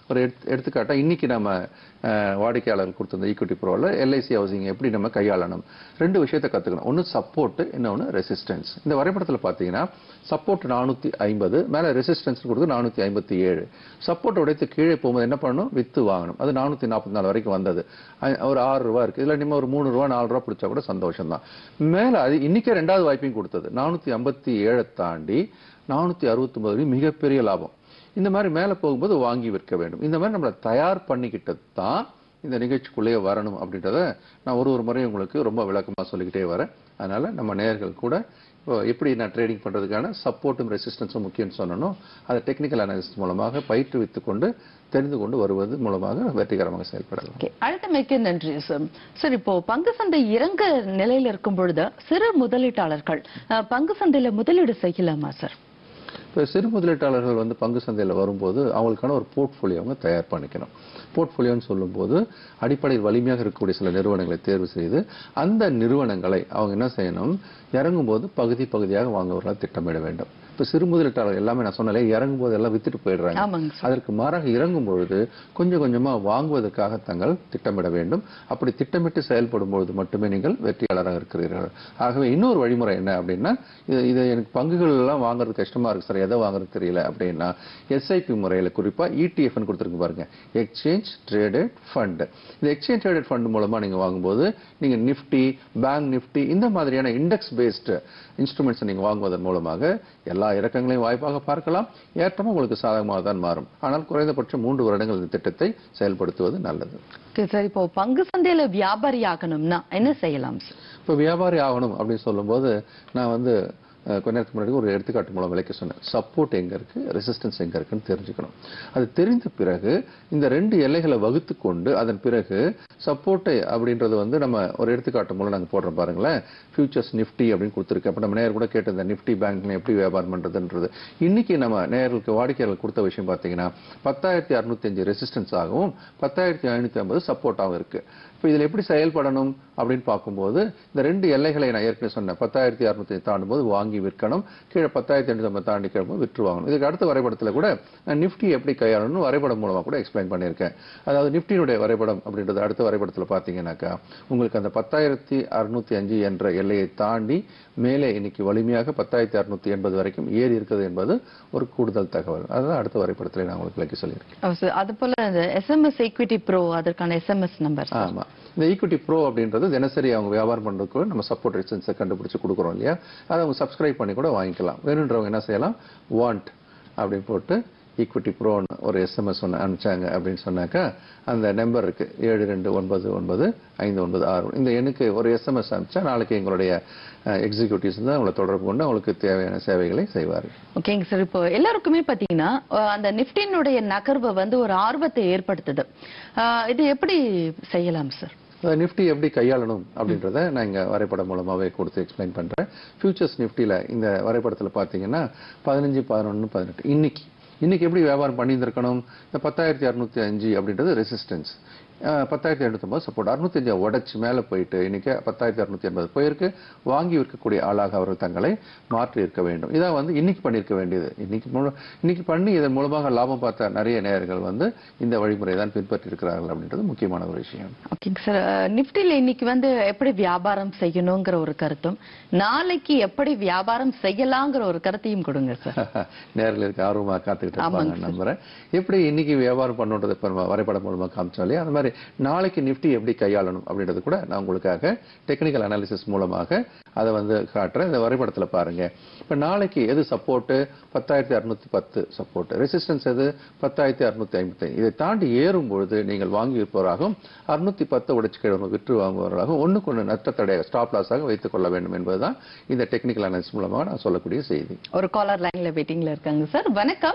ஒரு எடுத்து எடுத்துக்காட்டா இன்னைக்கு நம்ம அஹ், வாடிக்கையாளர்கள் கொடுத்த ஈக்விட்டி ப்ரோவில் எல்ஐசி ஹவுசிங் எப்படி நம்ம கையாளணும் ரெண்டு விஷயத்தை கற்றுக்கணும் ஒன்று சப்போர்ட் இன்னொன்று ரெசிஸ்டன்ஸ் இந்த வரைபடத்தில் பார்த்தீங்கன்னா சப்போர்ட் நானூற்றி ஐம்பது மேலே ரெசிஸ்டன்ஸ் கொடுத்து நானூற்றி ஐம்பத்தி ஏழு சப்போர்ட் உடைத்து கீழே போகும்போது என்ன பண்ணணும் வித்து வாங்கணும் அது நானூற்றி நாற்பத்தி நாலு வரைக்கும் வந்தது அ- ஒரு ஆறு ரூபா இருக்குது இதில் நம்ம ஒரு மூணு ரூபா நாலு ரூபா பிடிச்சா கூட சந்தோஷம் தான் மேலே அது இன்னைக்கே ரெண்டாவது வாய்ப்பையும் கொடுத்தது நானூற்றி ஐம்பத்தி ஏழை தாண்டி நானூற்றி அறுபத்தொம்பது வரையும் மிகப்பெரிய லாபம் இந்த மாதிரி மேலே போகும்போது வாங்கி விற்க வேண்டும் இந்த மாதிரி நம்மளை தயார் பண்ணிக்கிட்டது தான் இந்த நிகழ்ச்சிக்குள்ளேயே வரணும் அப்படின்றத நான் ஒரு ஒரு முறையும் உங்களுக்கு ரொம்ப விளக்கமாக சொல்லிக்கிட்டே வரேன் அதனால நம்ம நேயர்கள் கூட இப்போ எப்படி நான் ட்ரேடிங் பண்ணுறதுக்கான சப்போர்ட்டும் ரெசிஸ்டன்ஸும் முக்கியம்னு சொன்னனோ அதை டெக்னிக்கல் அனாலிசிஸ் மூலமாக பயிற்றுவித்துக் கொண்டு தெரிந்து கொண்டு வருவது மூலமாக வெற்றிகரமாக செயல்படலாம் ஓகே அழுத்தமைக்கு நன்றி சார் சார் இப்போ பங்கு சந்தை இறங்க நிலையில இருக்கும் பொழுது சிறு முதலீட்டாளர்கள் அஹ், பங்கு சந்தையில முதலீடு செய்யலாமா சார் இப்போ சிறு முதலீட்டாளர்கள் வந்து பங்கு சந்தையில் வரும்போது அவங்களுக்கான ஒரு போர்ட்ஃபோலியோ அவங்க தயார் பண்ணிக்கணும் போர்ட்ஃபோலியோன்னு சொல்லும்போது அடிப்படையில் வலிமையாக இருக்கக்கூடிய சில நிறுவனங்களை தேர்வு செய்து அந்த நிறுவனங்களை அவங்க என்ன செய்யணும் இறங்கும்போது பகுதி பகுதியாக வாங்குவதாக திட்டமிட வேண்டும் இப்போ சிறு முதலீட்டாளர் எல்லாமே நான் சொன்னாலே இறங்கும் போது எல்லாம் வித்துட்டு போயிடுறாங்க ஆமாங்க சார் அதற்கு மாறாக இறங்கும் பொழுது கொஞ்சம் கொஞ்சமா வாங்குவதற்காக தங்கள் திட்டமிட வேண்டும் அப்படி திட்டமிட்டு செயல்படும் பொழுது மட்டுமே நீங்கள் வெற்றியாளராக இருக்கிறீர்கள் ஆகவே இன்னொரு வழிமுறை என்ன அப்படின்னா இது இது எனக்கு பங்குகள் எல்லாம் வாங்குறது கஷ்டமா இருக்கு சார் எதை வாங்குறது தெரியல அப்படின்னா எஸ்ஐபி முறையில குறிப்பா இடிஎஃப்னு கொடுத்துருக்கு பாருங்க எக்ஸ்சேஞ்ச் ட்ரேடட் ஃபண்ட் இந்த எக்ஸ்சேஞ்ச் ட்ரேடட் ஃபண்ட் மூலமா நீங்க வாங்கும்போது நீங்க நிஃப்டி பேங்க் நிஃப்டி இந்த மாதிரியான இண்டெக்ஸ் பேஸ்டு இன்ஸ்ட்ருமெண்ட்ஸ் நீங்க வாங்குவதன் மூலமாக எல்லா இறக்கங்களையும் வாய்ப்பாக பார்க்கலாம் ஏற்றமும் உங்களுக்கு சாதகமாக தான் மாறும் ஆனால் குறைந்தபட்சம் மூன்று வருடங்கள் இந்த திட்டத்தை செயல்படுத்துவது நல்லது ஓகே சார் இப்போ பங்கு சந்தையில வியாபாரி ஆகணும்னா என்ன செய்யலாம் சார் இப்போ வியாபாரி ஆகணும் அப்படின்னு சொல்லும்போது நான் வந்து அஹ், கொஞ்ச நேரத்துக்கு முன்னாடி ஒரு எடுத்துக்காட்டு மூலம் விளக்க சொன்னேன் சப்போர்ட் எங்க இருக்கு ரெசிஸ்டன்ஸ் எங்க இருக்குன்னு தெரிஞ்சுக்கணும் அது தெரிந்த பிறகு இந்த ரெண்டு எல்லைகளை வகுத்து கொண்டு அதன் பிறகு சப்போர்ட் அப்படின்றது வந்து நம்ம ஒரு எடுத்துக்காட்டு மூலம் நாங்க போடுறோம் பாருங்களேன் ஃபியூச்சர்ஸ் நிஃப்டி அப்படின்னு கொடுத்துருக்கு அப்ப நம்ம நேர் கூட கேட்ட இந்த நிஃப்டி பேங்க்ல எப்படி வியாபாரம் பண்றதுன்றது இன்னைக்கு நம்ம நேர்களுக்கு வாடிக்கையாளர்கள் கொடுத்த விஷயம் பார்த்தீங்கன்னா பத்தாயிரத்தி அறுநூத்தி அஞ்சு ரெசிஸ்டன்ஸ் ஆகவும் பத்தாயிரத்தி ஐநூத்தி ஐம்பது சப்போர்ட்டாகவும் இருக்கு இப்போ இதில் எப்படி செயல்படணும் அப்படின்னு பார்க்கும்போது இந்த ரெண்டு எல்லைகளை நான் ஏற்கனவே சொன்னேன் பத்தாயிரத்தி அறுநூத்தி தாண்டும் போது வாங்கி விற்கணும் கீழே பத்தாயிரத்தி ஐநூத்தி ஐம்பது தாண்டி கிளம்பும் விற்று வாங்கணும் இதுக்கு அடுத்த வரைபடத்தில் கூட நான் நிஃப்டி எப்படி கையாளணும்னு வரைபடம் மூலமாக கூட எக்ஸ்பிளைன் பண்ணியிருக்கேன் அதாவது நிஃப்டியினுடைய வரைபடம் அப்படின்றது அடுத்த வரைபடத்தில் பார்த்தீங்கன்னாக்கா உங்களுக்கு அந்த பத்தாயிரத்தி அறுநூத்தி அஞ்சு என்ற எல்லையை தாண்டி மேலே இன்னைக்கு வலிமையாக பத்தாயிரத்தி அறுநூத்தி எண்பது வரைக்கும் ஏறி இருக்குது என்பது ஒரு கூடுதல் தகவல் அதுதான் அடுத்த வரைபடத்தில் நான் உங்களுக்கு விளக்கி சொல்லியிருக்கேன் ஓ, சார் அது போல இந்த எஸ்எம்எஸ் ஈக்விட்டி ப்ரோ அதற்கான எஸ்எம்எஸ் நம்பர் ஆமா இந்த ஈக்விட்டி ப்ரோ அப்படின்றது தினசரி அவங்க வியாபாரம் பண்றதுக்கு நம்ம சப்போர்ட் ரெசிஸ்டன்ஸை கண்டுபிடிச்சு கொடுக்குறோம் இல்லையா அதை அவங்க சப்ஸ்கிரைப் பண்ணி கூட வாங்கிக்கலாம் வேணுன்றவங்க என்ன செய்யலாம் வாண்ட் அப்படின்னு போட்டு ஈக்விட்டி ப்ரோன்னு ஒரு எஸ்எம்எஸ் ஒன்று அனுப்பிச்சாங்க அப்படின்னு சொன்னாக்கா அந்த நம்பர் இருக்கு ஏழு ரெண்டு ஒன்பது ஒன்பது ஐந்து ஒன்பது ஆறு இந்த எண்ணுக்கு ஒரு எஸ்எம்எஸ் அனுப்பிச்சா நாளைக்கு எங்களுடைய எக்ஸிக்யூட்டிவ்ஸ் தான் அவங்களை தொடர்பு கொண்டு அவங்களுக்கு தேவையான சேவைகளை செய்வார்கள் ஓகேங்க சார் இப்போ எல்லாருக்குமே பாத்தீங்கன்னா அஹ், அந்த நிஃப்டினுடைய நகர்வு வந்து ஒரு ஆர்வத்தை ஏற்படுத்துது அஹ், இது எப்படி செய்யலாம் சார் நிஃப்டி எப்படி கையாளணும் அப்படின்றத நான் இங்க வரைபடம் மூலமாவே கொடுத்து எக்ஸ்பிளைன் பண்றேன் ஃபியூச்சர்ஸ் நிஃப்டில இந்த வரைபடத்துல பாத்தீங்கன்னா பதினஞ்சு பதினொன்று பதினெட்டு இன்னைக்கு இன்னைக்கு எப்படி வியாபாரம் பண்ணியிருந்திருக்கணும் இந்த பத்தாயிரத்தி அறுநூத்தி அஞ்சு அப்படின்றது ரெசிஸ்டன்ஸ் பத்தாயிரத்தி எண்ணூத்தொம்பது சப்போர்ட் அறுநூத்தி அஞ்சு உடச்சு மேலே போயிட்டு இன்னைக்கு பத்தாயிரத்தி அறுநூத்தி எண்பது போயிருக்கு வாங்கி விற்கக்கூடிய ஆளாக அவர்கள் தங்களை மாற்றி இருக்க வேண்டும் இதான் வந்து இன்னைக்கு பண்ணியிருக்க வேண்டியது இன்னைக்கு மூல- இன்னைக்கு பண்ணி இதன் மூலமாக லாபம் பார்த்த நிறைய நேயர்கள் வந்து இந்த வழிமுறை தான் பின்பற்றி இருக்கிறார்கள் அப்படின்றது முக்கியமான ஒரு விஷயம் ஓகேங்க சார் நிஃப்டில இன்னைக்கு வந்து எப்படி வியாபாரம் செய்யணுங்கிற ஒரு கருத்தும் நாளைக்கு எப்படி வியாபாரம் செய்யலாங்கிற ஒரு கருத்தையும் கொடுங்க சார் நேரில் இருக்க ஆர்வமா காத்துக்கிட்டு ஆமாங்க இருப்பாங்க நம்புறேன் எப்படி இன்னைக்கு வியாபாரம் பண்ணணுன்றது இப்ப நம்ம வரைபடம் மூலமா காமிச்சோம் இல்லையா அந்த மாதிரி நாளைக்கு நிஃப்டி எப்படி கையாளணும் அப்படின்றது கூட நான் உங்களுக்காக டெக்னிக்கல் அனாலிசிஸ் மூலமாக அதை வந்து காட்டுறேன் இந்த வரைபடத்துல பாருங்க இப்ப நாளைக்கு எது சப்போர்ட் பத்தாயிரத்தி அறுநூத்தி பத்து சப்போர்ட் ரெசிஸ்டன்ஸ் எது பத்தாயிரத்தி அறுநூத்தி ஐம்பத்தி இதை தாண்டி ஏறும் பொழுது நீங்கள் வாங்கி விற்பவராகவும் அறுநூத்தி பத்து உடைச்சு கிழமை விற்று வாங்குவவராகவும் ஒண்ணுக்கு ஒன்று நஷ்டத்தடைய ஸ்டாப் லாஸாக வைத்துக் கொள்ள வேண்டும் என்பதுதான் இந்த டெக்னிக்கல் அனாலிசிஸ் மூலமாக நான் சொல்லக்கூடிய செய்தி ஒரு காலர் லைன்ல வெயிட்டிங்ல இருக்காங்க சார் வணக்கம்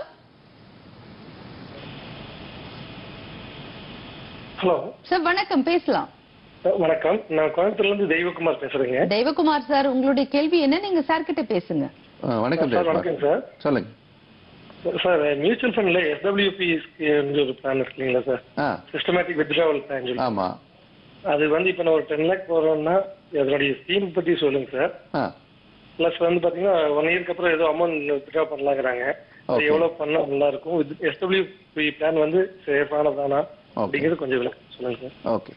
ஹலோ சார் வணக்கம் பேசலாம் வணக்கம் நான் கோயம்புத்தூர்ல இருந்து தெய்வகுமார் பேசுறேங்க தெய்வகுமார் சார் உங்களுடைய கேள்வி என்ன நீங்க சார் கிட்ட பேசுங்க ஆ, வணக்கம் சார் ஜெயக்குமார். வணக்கம் சார் சொல்லுங்க சார் மியூச்சுவல் ஃபண்ட்ல எஸ்டபிள்யூபி ஒரு பிளான் இருக்கு இல்லைங்களா சார் ஆ சிஸ்டமேட்டிக் வித்ட்ராவல் பிளான் சொல்லி ஆமா அது வந்து இப்போ நான் ஒரு டென் லேக் போடுறோம்னா அதனுடைய ஸ்கீம் பத்தி சொல்லுங்க சார் ஆ ப்ளஸ் வந்து பாத்தீங்கன்னா ஒன் இயர்க்கு அப்புறம் ஏதோ அமௌண்ட் வித்ட்ரா பண்ணலாங்கிறாங்க Okay. எவ்வளவு பண்ணா நல்லா இருக்கும் இது எஸ்டபிள்யூ பிளான் வந்து சேஃபானதானா அப்படிங்கிறது கொஞ்சம் விளக்கம் சொல்லுங்க சார் ஓகே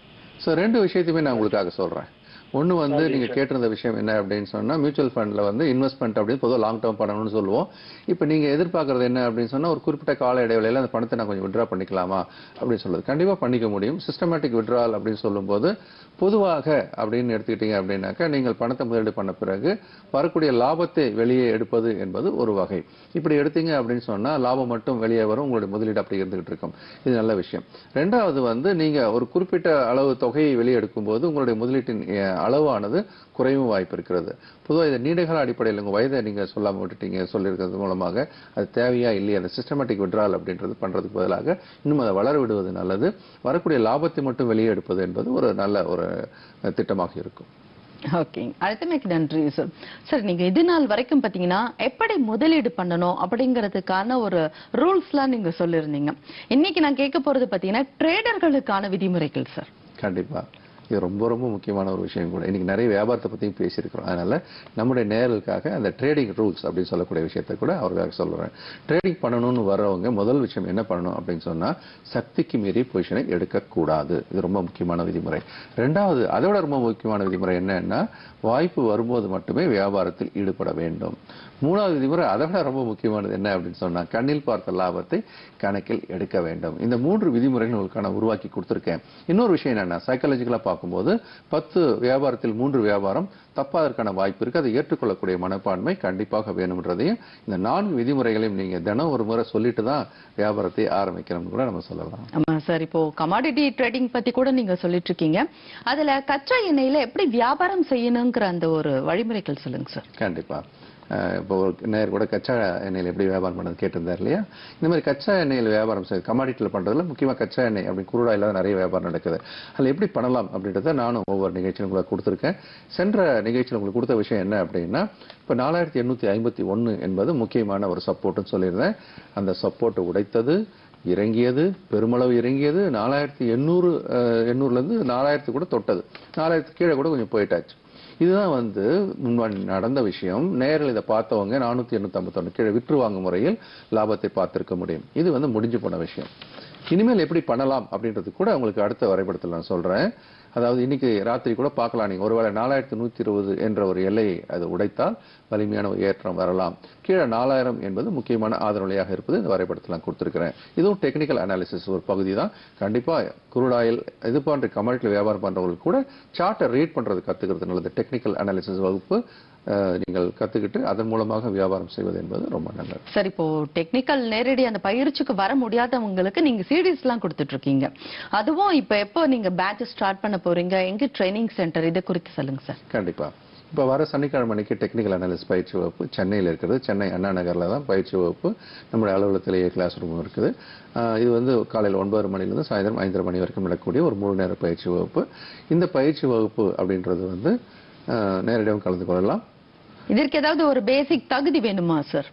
ஸோ ரெண்டு விஷயத்தையுமே நான் உங்களுக்காக சொல்றேன் ஒன்று வந்து நீங்க கேட்டிருந்த விஷயம் என்ன அப்படின்னு சொன்னா மியூச்சுவல் ஃபண்ட்ல வந்து இன்வெஸ்ட்மெண்ட் அப்படின்னு பொதுவாக லாங் டேர்ம் பண்ணணும்னு சொல்லுவோம் இப்போ நீங்க எதிர்பார்க்கறது என்ன அப்படின்னு சொன்னா ஒரு குறிப்பிட்ட கால இடைவெளியில அந்த பணத்தை நான் கொஞ்சம் விட்ரா பண்ணிக்கலாமா அப்படின்னு சொல்லுது கண்டிப்பா பண்ணிக்க முடியும் சிஸ்டமேட்டிக் விட்ரால் அப்படின்னு சொல்லும்போது பொதுவாக அப்படின்னு எடுத்துக்கிட்டீங்க அப்படின்னாக்கா நீங்கள் பணத்தை முதலீடு பண்ண பிறகு வரக்கூடிய லாபத்தை வெளியே எடுப்பது என்பது ஒரு வகை இப்படி எடுத்தீங்க அப்படின்னு சொன்னா லாபம் மட்டும் வெளியே வரும் உங்களுடைய முதலீடு அப்படி இருந்துகிட்டு இருக்கும் இது நல்ல விஷயம் ரெண்டாவது வந்து நீங்க ஒரு குறிப்பிட்ட அளவு தொகையை வெளியே எடுக்கும்போது உங்களுடைய முதலீட்டின் அஹ், அளவானது குறையும் வாய்ப்பு இருக்கிறது பொதுவாக இது நீண்டகால அடிப்படையில் உங்க வயதை நீங்க சொல்லாம விட்டுட்டீங்க சொல்லியிருக்கிறது மூலமாக அது தேவையா இல்லையா அந்த சிஸ்டமேட்டிக் விட்ரால் அப்படின்றது பண்றதுக்கு பதிலாக இன்னும் அதை வளர விடுவது நல்லது வரக்கூடிய லாபத்தை மட்டும் வெளியே எடுப்பது என்பது ஒரு நல்ல ஒரு அஹ், திட்டமாக இருக்கும் ஓகே அடுத்தமைக்கு நன்றி சார் சார் நீங்க இது நாள் வரைக்கும் பாத்தீங்கன்னா எப்படி முதலீடு பண்ணணும் அப்படிங்கறதுக்கான ஒரு ரூல்ஸ்லாம் நீங்க சொல்லியிருந்தீங்க இன்னைக்கு நான் கேட்க போறது பாத்தீங்கன்னா ட்ரேடர்களுக்கான விதிமுறைகள் சார் கண்டிப்பா இது ரொம்ப ரொம்ப முக்கியமான ஒரு விஷயம் கூட இன்னைக்கு நிறைய வியாபாரத்தை பத்தியும் பேசியிருக்கிறோம் அதனால நம்முடைய நேயர்களுக்காக அந்த ட்ரேடிங் ரூல்ஸ் அப்படின்னு சொல்லக்கூடிய விஷயத்தை கூட அவருக்காக சொல்றேன் ட்ரேடிங் பண்ணணும்னு வர்றவங்க முதல் விஷயம் என்ன பண்ணணும் அப்படின்னு சொன்னா சக்திக்கு மீறி பொசிஷனை எடுக்கக்கூடாது இது ரொம்ப முக்கியமான விதிமுறை ரெண்டாவது அதோட ரொம்ப முக்கியமான விதிமுறை என்னன்னா வாய்ப்பு வரும்போது மட்டுமே வியாபாரத்தில் ஈடுபட வேண்டும் மூணாவது விதிமுறை அதை விட ரொம்ப முக்கியமானது என்ன அப்படின்னு சொன்னா கண்ணில் பார்த்த லாபத்தை கணக்கில் எடுக்க வேண்டும் இந்த மூன்று விதிமுறைகள் உங்களுக்கு நான் உருவாக்கி கொடுத்திருக்கேன் இன்னொரு விஷயம் என்னன்னா சைக்காலஜிக்கலா பார்க்கும்போது பத்து வியாபாரத்தில் மூன்று வியாபாரம் தப்பாதற்கான வாய்ப்பு இருக்கு அதை ஏற்றுக்கொள்ளக்கூடிய மனப்பான்மை கண்டிப்பாக வேணும்ன்றதையும் இந்த நான்கு விதிமுறைகளையும் நீங்க தினம் ஒரு முறை சொல்லிட்டு தான் வியாபாரத்தை ஆரம்பிக்கணும்னு கூட நம்ம சொல்லலாம் ஆமா சார் இப்போ கமாடிட்டி ட்ரேடிங் பத்தி கூட நீங்க சொல்லிட்டு இருக்கீங்க அதுல கச்சா எண்ணெயில எப்படி வியாபாரம் செய்யணுங்கிற அந்த ஒரு வழிமுறைகள் சொல்லுங்க சார் கண்டிப்பா அஹ் இப்போ ஒரு நேர் கூட கச்சா எண்ணெயில் எப்படி வியாபாரம் பண்ணது கேட்டிருந்தார் இல்லையா இந்த மாதிரி கச்சா எண்ணெயில் வியாபாரம் செய்ய கமாடிட்டியில் பண்றதுல முக்கியமா கச்சா எண்ணெய் அப்படி குருடாயில் தான் நிறைய வியாபாரம் நடக்குது அதில் எப்படி பண்ணலாம் அப்படின்றத நானும் ஒவ்வொரு நிகழ்ச்சியிலும் உங்களுக்கு கொடுத்துருக்கேன் சென்ற நிகழ்ச்சியில் உங்களுக்கு கொடுத்த விஷயம் என்ன அப்படின்னா இப்போ நாலாயிரத்தி எண்ணூத்தி ஐம்பத்தி ஒன்று என்பது முக்கியமான ஒரு சப்போர்ட்னு சொல்லியிருந்தேன் அந்த சப்போர்ட்டை உடைத்தது இறங்கியது பெருமளவு இறங்கியது நாலாயிரத்தி எண்ணூறு எண்ணூறுல இருந்து நாலாயிரத்து கூட தொட்டது நாலாயிரத்து கீழே கூட கொஞ்சம் போயிட்டாச்சு இதுதான் வந்து முன்னாடி நடந்த விஷயம் நேரில் இதை பார்த்தவங்க நானூத்தி எண்ணூத்தி ஐம்பத்தொன்னு கீழே விற்று வாங்கும் முறையில் லாபத்தை பார்த்திருக்க முடியும் இது வந்து முடிஞ்சு போன விஷயம் இனிமேல் எப்படி பண்ணலாம் அப்படின்றது கூட உங்களுக்கு அடுத்த வரைபடத்தில் நான் சொல்றேன் அதாவது இன்னைக்கு ராத்திரி கூட பார்க்கலாம் நீங்க ஒருவேளை நாலாயிரத்தி நூத்தி இருபது என்ற ஒரு எல்லையை அது உடைத்தால் வலிமையான ஒரு ஏற்றம் வரலாம் கீழே நாலாயிரம் என்பது முக்கியமான ஆதரவு நிலையாக இருப்பது இந்த வரைபடத்தில் நான் கொடுத்திருக்கிறேன் இதுவும் டெக்னிக்கல் அனாலிசிஸ் ஒரு பகுதி தான் கண்டிப்பா குருடாயில் இது போன்ற கமர்ஷியல் வியாபாரம் பண்றவங்களுக்கு கூட சார்ட்டை ரீட் பண்றது கத்துக்கிறது நல்லது டெக்னிக்கல் அனாலிசிஸ் வகுப்பு அஹ், நீங்கள் கத்துக்கிட்டு அதன் மூலமாக வியாபாரம் செய்வது என்பது ரொம்ப நல்லது சார் இப்போ டெக்னிக்கல் நேரடி அந்த பயிற்சிக்கு வர முடியாதவங்களுக்கு நீங்க சிடிஸ் எல்லாம் கொடுத்துட்டு இருக்கீங்க அதுவும் இப்ப எப்போ நீங்க பேட்ச் ஸ்டார்ட் பண்ண போறீங்க எங்க ட்ரைனிங் சென்டர் இதை குறித்து சொல்லுங்க சார் கண்டிப்பா இப்போ வர சனிக்கிழமை அன்னைக்கு டெக்னிக்கல் அனாலிசிஸ் பயிற்சி வகுப்பு சென்னையில் இருக்கிறது சென்னை அண்ணா நகரில் தான் பயிற்சி வகுப்பு நம்முடைய அலுவலகத்திலேயே கிளாஸ் ரூம் இருக்குது ஆஹ் இது வந்து காலையில் ஒன்பது மணிலேருந்து சாயந்தரம் ஐந்தரை மணி வரைக்கும் நடக்கக்கூடிய ஒரு முழு நேர பயிற்சி வகுப்பு இந்த பயிற்சி வகுப்பு அப்படின்றது வந்து ஆஹ் நேரடியாகவும் கலந்து கொள்ளலாம் இதற்கு ஏதாவது ஒரு பேசிக் தகுதி வேணுமா சார்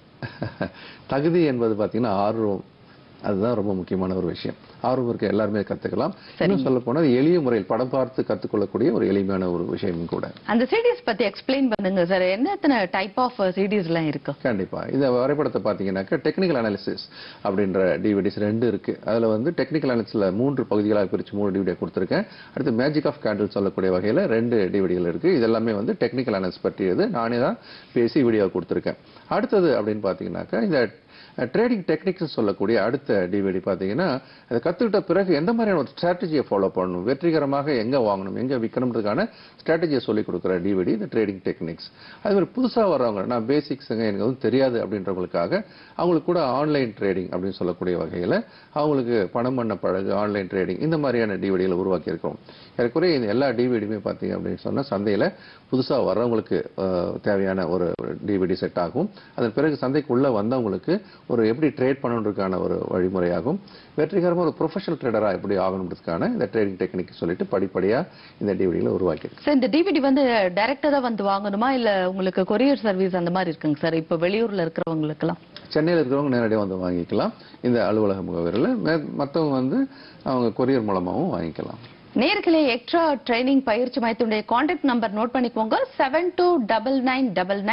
தகுதி என்பது பார்த்தீங்கன்னா ஆர்வம் அதுதான் ரொம்ப முக்கியமான ஒரு விஷயம் ஆர்வம் இருக்க எல்லாருமே கத்துக்கலாம் இன்னும் சொல்ல போனால் எளிய முறையில் படம் பார்த்து கற்றுக்கொள்ளக்கூடிய ஒரு எளிமையான ஒரு விஷயமும் கூட அந்த சிடிஸ் பத்தி எக்ஸ்பிளைன் பண்ணுங்க சார் என்ன எத்தனை டைப் ஆஃப் சிடிஸ் எல்லாம் இருக்கு கண்டிப்பா இந்த வரைபடத்தை பாத்தீங்கன்னாக்கா டெக்னிக்கல் அனாலிசிஸ் அப்படின்ற டிவிடிஸ் ரெண்டு இருக்கு அதுல வந்து டெக்னிக்கல் அனாலிசிஸ்ல மூன்று பகுதிகளாக பிரிச்சு மூணு டிவிடியை கொடுத்துருக்கேன் அடுத்து மேஜிக் ஆஃப் கேண்டில் சொல்லக்கூடிய வகையில ரெண்டு டிவிடிகள் இருக்கு இது எல்லாமே வந்து டெக்னிக்கல் அனாலிசிஸ் பற்றியது நானே தான் பேசி வீடியோ கொடுத்துருக்கேன் அடுத்தது அப்படின்னு பாத்தீங்கன்னாக்கா இந்த ட்ரேடிங் டெக்னிக்ஸ் சொல்லக்கூடிய அடுத்த டிவிடி பார்த்தீங்கன்னா அதை கற்றுக்கிட்ட பிறகு எந்த மாதிரியான ஒரு ஸ்ட்ராட்டஜியை ஃபாலோ பண்ணணும் வெற்றிகரமாக எங்கே வாங்கணும் எங்கே விற்கணுன்றதுக்கான ஸ்ட்ராட்டஜியை சொல்லி கொடுக்குற டிவிடி இந்த ட்ரேடிங் டெக்னிக்ஸ் அது மாதிரி புதுசாக வர்றவங்க நான் பேசிக்ஸுங்க எனக்கு வந்து தெரியாது அப்படின்றவங்களுக்காக அவங்களுக்கு கூட ஆன்லைன் ட்ரேடிங் அப்படின்னு சொல்லக்கூடிய வகையில் அவங்களுக்கு பணம் பண்ண பழகு ஆன்லைன் ட்ரேடிங் இந்த மாதிரியான டிவிடிகளை உருவாக்கி இருக்கோம் ஏறக்குறைய இந்த எல்லா டிவிடியுமே பார்த்தீங்க அப்படின்னு சொன்னால் சந்தையில் புதுசாக வர்றவங்களுக்கு அஹ், தேவையான ஒரு டிவிடி செட் ஆகும் அதன் பிறகு சந்தைக்குள்ளே வந்தவங்களுக்கு ஒரு எப்படி ட்ரேட் பண்ணணுன்றதுக்கான ஒரு வழிமுறையாகும் வெற்றிகரமாக ஒரு ப்ரொஃபஷனல் ட்ரேடராக எப்படி ஆகணுன்றதுக்கான இந்த ட்ரேடிங் டெக்னிக் சொல்லிட்டு படிப்படியாக இந்த டிவிடிகளை உருவாக்கியிருக்கு சார் இந்த டிவிடி வந்து டைரக்டா தான் வந்து வாங்கணுமா இல்ல உங்களுக்கு கொரியர் சர்வீஸ் அந்த மாதிரி இருக்குங்க சார் இப்ப வெளியூர்ல இருக்கிறவங்களுக்கு எல்லாம் சென்னையில் இருக்கிறவங்க நேரடியாக வந்து வாங்கிக்கலாம் இந்த அலுவலக முகவரியில் மற்றவங்க வந்து அவங்க கொரியர் மூலமாகவும் வாங்கிக்கலாம் நேர்களே எக்ஸ்ட்ரா ட்ரைனிங் பயிற்சி மையத்தினுடைய கான்டாக்ட் நம்பர் நோட் பண்ணிக்கோங்க seven two double nine double nine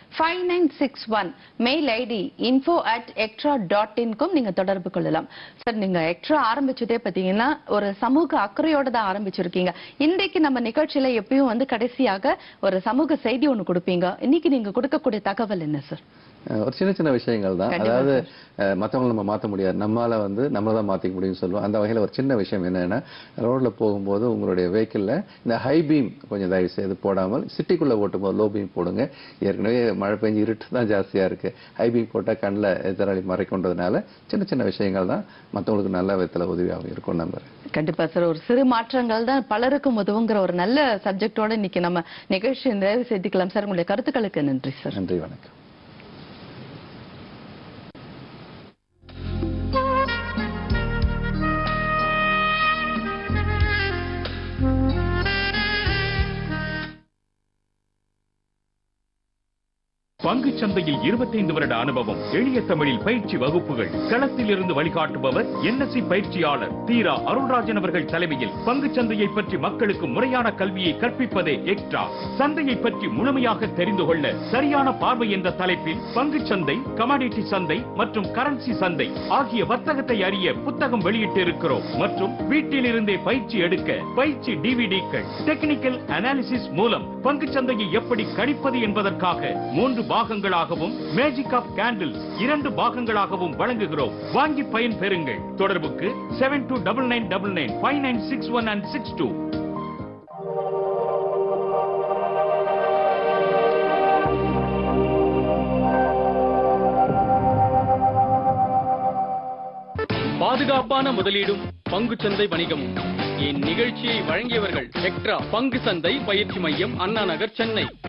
five nine six one mail ID info at extra dot இன்க்கும் நீங்க தொடர்பு கொள்ளலாம் சார் நீங்க எக்ட்ரா ஆரம்பிச்சதே பாத்தீங்கன்னா ஒரு சமூக அக்கறையோட தான் ஆரம்பிச்சிருக்கீங்க இன்றைக்கு நம்ம நிகழ்ச்சியில எப்பயும் வந்து கடைசியாக ஒரு சமூக செய்தி ஒண்ணு கொடுப்பீங்க இன்னைக்கு நீங்க கொடுக்கக்கூடிய தகவல் என்ன சார் அஹ் ஒரு சின்ன சின்ன விஷயங்கள் தான் கண்டிப்பா அதாவது அஹ், மத்தவங்கள நம்ம மாத்த முடியாது நம்மால வந்து நம்ம தான் மாத்திக்க முடியும்னு சொல்லுவோம் அந்த வகையில ஒரு சின்ன விஷயம் என்னன்னா ரோட்ல போகும்போது உங்களுடைய வெஹிக்கிள்ல இந்த ஹை பீம் கொஞ்சம் தயவு செய்து போடாமல் சிட்டிக்குள்ள ஓட்டும்போது லோ பீம் போடுங்க ஏற்கனவே மழை பெஞ்சு இருட்டு தான் ஜாஸ்தியா இருக்கு ஹை பீம் போட்டா கண்ணில் எதிராளி மறைக்கின்றதுனால சின்ன சின்ன விஷயங்கள் தான் மத்தவங்களுக்கு நல்ல விதத்துல உதவியாக இருக்கும் நம்புறேன் கண்டிப்பா சார் ஒரு சிறு மாற்றங்கள் தான் பலருக்கும் உதவுங்கிற ஒரு நல்ல சப்ஜெக்டோட இன்னைக்கு நம்ம நிகழ்ச்சியை நிறைவு செய்துக்கலாம் சார் உங்களுடைய கருத்துக்களுக்கு நன்றி சார் நன்றி வணக்கம் பங்குச் சந்தையில் 25 வருட அனுபவம் எளிய தமிழில் பயிற்சி வகுப்புகள் களத்தில் இருந்து வழிகாட்டுபவர் என்எஸ்சி பயிற்சியாளர் தீரா அருள்ராஜன் அவர்கள் தலைமையில் பங்குச் சந்தையை பற்றி மக்களுக்கு முறையான கல்வியை கற்பிப்பதே எக்ட்ரா சந்தையை பற்றி முழுமையாக தெரிந்து கொள்ள சரியான பார்வை என்ற தலைப்பில் பங்குச் சந்தை கமாடிட்டி சந்தை மற்றும் கரன்சி சந்தை ஆகிய வர்த்தகத்தை அறிய புத்தகம் வெளியிட்டு இருக்கிறோம் மற்றும் வீட்டில் இருந்தே பயிற்சி எடுக்க பயிற்சி டிவிடிக்கள் டெக்னிக்கல் அனாலிசிஸ் மூலம் பங்குச் சந்தையை எப்படி கணிப்பது என்பதற்காக மூன்று பாகங்களாகவும் மேஜிக் ஆஃப் கேண்டில்ஸ் இரண்டு பாகங்களாகவும் வழங்குகிறோம் வாங்கி பயன் பெறுங்கள் தொடர்புக்கு seven two double nine double nine five nine six one and six two பாதுகாப்பான முதலீடும் பங்குச்சந்தை வணிகமும் இந்நிகழ்ச்சியை வழங்கியவர்கள் எக்ட்ரா பங்கு சந்தை பயிற்சி மையம் அண்ணா நகர் சென்னை